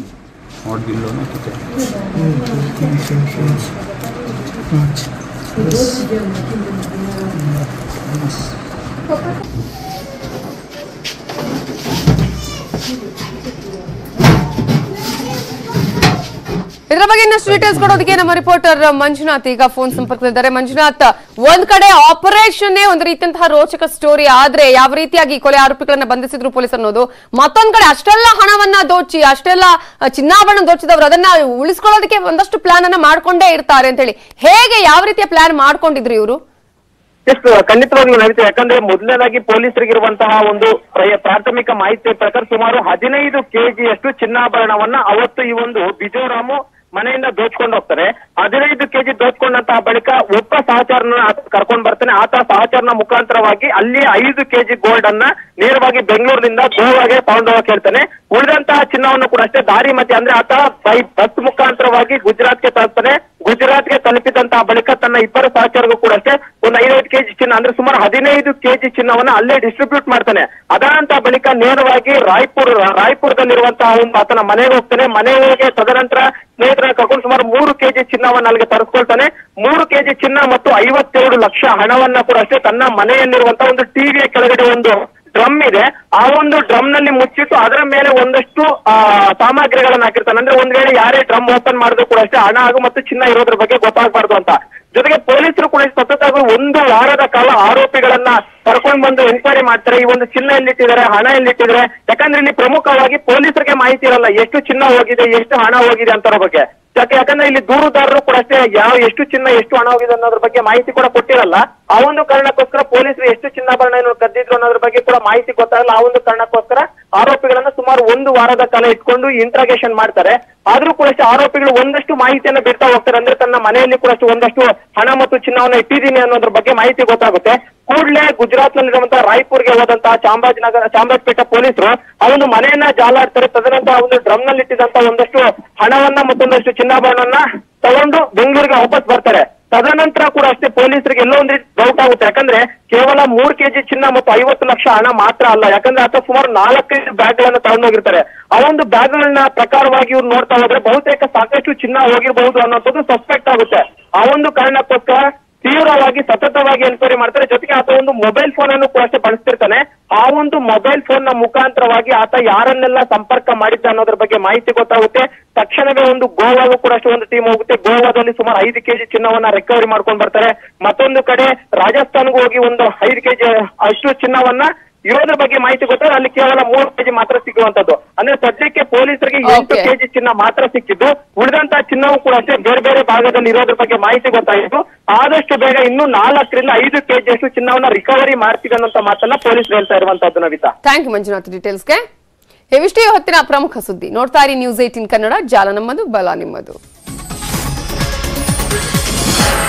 ಇದರ ಬಗ್ಗೆ ಇನ್ನಷ್ಟು ಡೀಟೇಲ್ಸ್ ಕೊಡೋದಕ್ಕೆ ನಮ್ಮ ರಿಪೋರ್ಟರ್ ಮಂಜುನಾಥ್ ಈಗ ಫೋನ್ ಸಂಪರ್ಕದಲ್ಲಿದ್ದಾರೆ ಮಂಜುನಾಥ್ ಒಂದ್ ಕಡೆ ಆಪರೇಷನ್ ಒಂದು ರೀತಿಯಂತಹ ರೋಚಕ ಸ್ಟೋರಿ ಆದ್ರೆ ಯಾವ ರೀತಿಯಾಗಿ ಕೊಲೆ ಆರೋಪಿಗಳನ್ನ ಬಂಧಿಸಿದ್ರು ಪೊಲೀಸ್ ಅನ್ನೋದು ಮತ್ತೊಂದ್ ಕಡೆ ಅಷ್ಟೆಲ್ಲ ಹಣವನ್ನ ದೋಚಿ ಅಷ್ಟೆಲ್ಲ ಆ, ಚಿನ್ನಾಭರಣ ದೋಚಿದವರು ಅದನ್ನ ಉಳಿಸ್ಕೊಳ್ಳೋದಕ್ಕೆ ಒಂದಷ್ಟು ಪ್ಲಾನ್ ಅನ್ನ ಮಾಡ್ಕೊಂಡೇ ಇರ್ತಾರೆ ಅಂತ ಹೇಳಿ ಹೇಗೆ ಯಾವ ರೀತಿಯ ಪ್ಲಾನ್ ಮಾಡ್ಕೊಂಡಿದ್ರು ಇವರು ಎಷ್ಟು ಖಂಡಿತವಾಗ್ಲೂ ನಡೀತದೆ ಯಾಕಂದ್ರೆ ಮೊದಲನೇದಾಗಿ ಪೊಲೀಸರಿಗಿರುವಂತಹ ಒಂದು ಪ್ರಯ- ಪ್ರಾಥಮಿಕ ಮಾಹಿತಿ ಪ್ರಕಾರ ಸುಮಾರು ಹದಿನೈದು ಕೆಜಿಯಷ್ಟು ಚಿನ್ನಾಭರಣವನ್ನ ಅವತ್ತು ಈ ಒಂದು ಬಿಜೋರಾಮು ಮನೆಯಿಂದ ದೋಚ್ಕೊಂಡು ಹೋಗ್ತಾರೆ ಹದಿನೈದು ಕೆಜಿ ದೋಚ್ಕೊಂಡಂತಹ ಬಳಿಕ ಒಬ್ಬ ಸಹಚರನ ಆತ ಕರ್ಕೊಂಡ್ ಬರ್ತಾನೆ ಆತ ಸಹಚರನ ಮುಖಾಂತರವಾಗಿ ಅಲ್ಲಿ ಐದು ಕೆಜಿ ಗೋಲ್ಡ್ ಅನ್ನ ನೇರವಾಗಿ ಬೆಂಗಳೂರಿನಿಂದ ಗೋವಾಗೆ ತಗೊಂಡು ಹೋಗಕ್ ಹೇಳ್ತಾನೆ ಉಳಿದಂತಹ ಚಿನ್ನವನ್ನು ಕೂಡ ಅಷ್ಟೇ ದಾರಿ ಮಧ್ಯೆ ಅಂದ್ರೆ ಆತ ಬೈ ಬಸ್ ಮುಖಾಂತರವಾಗಿ ಗುಜರಾತ್ಗೆ ತಲುಪ್ತಾನೆ ಗುಜರಾತ್ಗೆ ತಲುಪಿದಂತಹ ಬಳಿಕ ತನ್ನ ಇಬ್ಬರು ಸಹಚರಿಗೂ ಕೂಡ ಅಷ್ಟೇ ಒಂದು ಐದೈದು ಕೆಜಿ ಚಿನ್ನ ಅಂದ್ರೆ ಸುಮಾರು ಹದಿನೈದು ಕೆಜಿ ಚಿನ್ನವನ್ನ ಅಲ್ಲೇ ಡಿಸ್ಟ್ರಿಬ್ಯೂಟ್ ಮಾಡ್ತಾನೆ ಅದಾದಂತಹ ಬಳಿಕ ನೇರವಾಗಿ ರಾಯ್ಪುರ್ ರಾಯ್ಪುರದಲ್ಲಿರುವಂತಹ ಒಂದು ಆತನ ಮನೆಗೆ ಹೋಗ್ತಾನೆ ಮನೆಗೆ ತದನಂತರ ಸ್ನೇಹಿತರನ್ನ ಕರ್ಕೊಂಡು ಸುಮಾರು ಮೂರು ಕೆಜಿ ಚಿನ್ನವನ್ನ ಅಲ್ಲಿಗೆ ತರಿಸ್ಕೊಳ್ತಾನೆ ಮೂರು ಕೆಜಿ ಚಿನ್ನ ಮತ್ತು ಐವತ್ತೆರಡು ಲಕ್ಷ ಹಣವನ್ನ ಕೂಡ ಅಷ್ಟೇ ತನ್ನ ಮನೆಯಲ್ಲಿರುವಂತಹ ಒಂದು ಟಿವಿಯ ಕೆಳಗಡೆ ಒಂದು ಡ್ರಮ್ ಇದೆ ಆ ಒಂದು ಡ್ರಮ್ ನಲ್ಲಿ ಮುಚ್ಚಿಟ್ಟು ಅದರ ಮೇಲೆ ಒಂದಷ್ಟು ಆ, ಸಾಮಗ್ರಿಗಳನ್ನ ಹಾಕಿರ್ತಾನೆ ಅಂದ್ರೆ ಒಂದ್ ವೇಳೆ ಯಾರೇ ಡ್ರಮ್ ಓಪನ್ ಮಾಡಿದ್ರು ಕೂಡ ಅಷ್ಟೇ ಹಣ ಹಾಗೂ ಮತ್ತು ಚಿನ್ನ ಇರೋದ್ರ ಬಗ್ಗೆ ಗೊತ್ತಾಗಬಾರ್ದು ಅಂತ ಜೊತೆಗೆ ಪೊಲೀಸರು ಕೂಡ ಸತತವಾಗಿ ಒಂದು ವಾರದ ಕಾಲ ಆರೋಪಿಗಳನ್ನ ಕರ್ಕೊಂಡ್ ಬಂದು ಎನ್ಕ್ವೈರಿ ಮಾಡ್ತಾರೆ ಈ ಒಂದು ಚಿನ್ನ ಎಲ್ಲಿಟ್ಟಿದ್ದಾರೆ ಹಣ ಎಲ್ಲಿಟ್ಟಿದ್ದಾರೆ ಯಾಕಂದ್ರೆ ಇಲ್ಲಿ ಪ್ರಮುಖವಾಗಿ ಪೊಲೀಸರಿಗೆ ಮಾಹಿತಿ ಇರಲ್ಲ ಎಷ್ಟು ಚಿನ್ನ ಹೋಗಿದೆ ಎಷ್ಟು ಹಣ ಹೋಗಿದೆ ಅಂತರ ಬಗ್ಗೆ ಯಾಕೆ ಯಾಕಂದ್ರೆ ಇಲ್ಲಿ ದೂರುದಾರರು ಕೂಡ ಅಷ್ಟೇ ಯಾವ ಎಷ್ಟು ಚಿನ್ನ ಎಷ್ಟು ಹಣ ಹೋಗಿದೆ ಅನ್ನೋದ್ರ ಬಗ್ಗೆ ಮಾಹಿತಿ ಕೂಡ ಕೊಟ್ಟಿರಲ್ಲ ಆ ಒಂದು ಕಾರಣಕ್ಕೋಸ್ಕರ ಪೊಲೀಸರು ಎಷ್ಟು ಚಿನ್ನಾಭರಣ ಏನು ಕದ್ದಿದ್ರು ಅನ್ನೋದ್ರ ಬಗ್ಗೆ ಕೂಡ ಮಾಹಿತಿ ಗೊತ್ತಾಗಲ್ಲ ಆ ಒಂದು ಕಾರಣಕ್ಕೋಸ್ಕರ ಆರೋಪಿಗಳನ್ನ ಸುಮಾರು ಒಂದು ವಾರದ ಕಾಲ ಇಟ್ಕೊಂಡು ಇಂಟ್ರಾಗೇಷನ್ ಮಾಡ್ತಾರೆ ಆದ್ರೂ ಕೂಡ ಅಷ್ಟೇ ಆರೋಪಿಗಳು ಒಂದಷ್ಟು ಮಾಹಿತಿಯನ್ನ ಬಿಡ್ತಾ ಹೋಗ್ತಾರೆ ಅಂದ್ರೆ ತನ್ನ ಮನೆಯಲ್ಲಿ ಕೂಡ ಅಷ್ಟು ಒಂದಷ್ಟು ಹಣ ಮತ್ತು ಚಿನ್ನವನ್ನ ಇಟ್ಟಿದ್ದೀನಿ ಅನ್ನೋದ್ರ ಬಗ್ಗೆ ಮಾಹಿತಿ ಗೊತ್ತಾಗುತ್ತೆ ಕೂಡಲೇ ಗುಜರಾತ್ ನಲ್ಲಿರುವಂತಹ ರಾಯ್ಪುರ್ಗೆ ಹೋದಂತಹ ಚಾಮರಾಜನಗರ ಚಾಮರಾಜಪೇಟೆ ಪೊಲೀಸರು ಆ ಒಂದು ಮನೆಯನ್ನ ಜಾಲಾಡ್ತಾರೆ ತದನಂತರ ಆ ಒಂದು ಡ್ರಮ್ ನಲ್ಲಿ ಇಟ್ಟಿದಂತ ಒಂದಷ್ಟು ಹಣವನ್ನ ಮತ್ತೊಂದಷ್ಟು ಚಿನ್ನಾಭರಣವನ್ನ ತಗೊಂಡು ಬೆಂಗಳೂರಿಗೆ ವಾಪಸ್ ಬರ್ತಾರೆ ತದನಂತರ ಕೂಡ ಅಷ್ಟೇ ಪೊಲೀಸರಿಗೆ ಎಲ್ಲೋ ಒಂದು ಡೌಟ್ ಆಗುತ್ತೆ ಯಾಕಂದ್ರೆ ಕೇವಲ ಮೂರ್ ಕೆಜಿ ಚಿನ್ನ ಮತ್ತು ಐವತ್ತು ಲಕ್ಷ ಹಣ ಮಾತ್ರ ಅಲ್ಲ ಯಾಕಂದ್ರೆ ಆತ ಸುಮಾರು ನಾಲ್ಕೈದು ಬ್ಯಾಗ್ ಗಳನ್ನ ತಗೊಂಡೋಗಿರ್ತಾರೆ ಆ ಒಂದು ಬ್ಯಾಗ್ ಗಳನ್ನ ಪ್ರಕಾರವಾಗಿ ಇವ್ರು ನೋಡ್ತಾ ಹೋದ್ರೆ ಬಹುತೇಕ ಸಾಕಷ್ಟು ಚಿನ್ನ ಹೋಗಿರಬಹುದು ಅನ್ನೋದು ಸಸ್ಪೆಕ್ಟ್ ಆಗುತ್ತೆ ಆ ಒಂದು ಕಾರಣಕ್ಕೋಸ್ಕರ ತೀವ್ರವಾಗಿ ಸತತವಾಗಿ ಎನ್ಕ್ವೈರಿ ಮಾಡ್ತಾರೆ ಜೊತೆಗೆ ಆತ ಒಂದು ಮೊಬೈಲ್ ಫೋನ್ ಅನ್ನು ಕೂಡ ಅಷ್ಟೇ ಬಳಸ್ತಿರ್ತಾನೆ ಆ ಒಂದು ಮೊಬೈಲ್ ಫೋನ್ ನ ಮುಖಾಂತರವಾಗಿ ಆತ ಯಾರನ್ನೆಲ್ಲ ಸಂಪರ್ಕ ಮಾಡಿದ್ದ ಅನ್ನೋದ್ರ ಬಗ್ಗೆ ಮಾಹಿತಿ ಗೊತ್ತಾಗುತ್ತೆ ತಕ್ಷಣವೇ ಒಂದು ಗೋವಾಗೂ ಕೂಡ ಅಷ್ಟೇ ಒಂದು ಟೀಮ್ ಹೋಗುತ್ತೆ ಗೋವಾದಲ್ಲಿ ಸುಮಾರು ಐದು ಕೆಜಿ ಚಿನ್ನವನ್ನ ರಿಕವರಿ ಮಾಡ್ಕೊಂಡು ಬರ್ತಾರೆ ಮತ್ತೊಂದು ಕಡೆ ರಾಜಸ್ಥಾನ್ಗೂ ಹೋಗಿ ಒಂದು ಐದು ಕೆಜಿ ಅಷ್ಟು ಚಿನ್ನವನ್ನ ಇರೋದ್ರ ಬಗ್ಗೆ ಮಾಹಿತಿ ಗೊತ್ತಾದ್ರೆ ಅಲ್ಲಿ ಕೇವಲ ಮೂರು ಕೆಜಿ ಮಾತ್ರ ಸಿಗುವಂತದ್ದು ಅಂದ್ರೆ ಸದ್ಯಕ್ಕೆ ಪೊಲೀಸರಿಗೆ ಎಂಟು Okay. ಕೆಜಿ ಚಿನ್ನ ಮಾತ್ರ ಸಿಕ್ಕಿದ್ದು ಉಳಿದಂತ ಚಿನ್ನವೂ ಕೂಡ ಅಷ್ಟೇ ಬೇರೆ ಬೇರೆ ಭಾಗದಲ್ಲಿ ಇರೋದ್ರ ಬಗ್ಗೆ ಮಾಹಿತಿ ಗೊತ್ತಾಗಿತ್ತು ಆದಷ್ಟು ಬೇಗ ಇನ್ನು ನಾಲ್ಕರಿಂದ ಐದು ಕೆಜಿ ಅಷ್ಟು ಚಿನ್ನವನ್ನ ರಿಕವರಿ ಮಾಡ್ತೀವಿ ಅನ್ನೋ ಮಾತನ್ನ ಪೊಲೀಸರು ಹೇಳ್ತಾ ಇರುವಂತದ್ದು ನವಿತಾ ಥ್ಯಾಂಕ್ ಯು ಮಂಜುನಾಥ್ ಡೀಟೇಲ್ಸ್ಗೆ ಇವಿಷ್ಟೇ ಹೊತ್ತಿನ ಪ್ರಮುಖ ಸುದ್ದಿ ನೋಡ್ತಾ ಇರಿ ನ್ಯೂಸ್ ಏಟಿನ್ ಕನ್ನಡ ಜಾಲ ನಮ್ಮದು ಬಲ ನಿಮ್ಮದು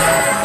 ನ್ಯೂಸ್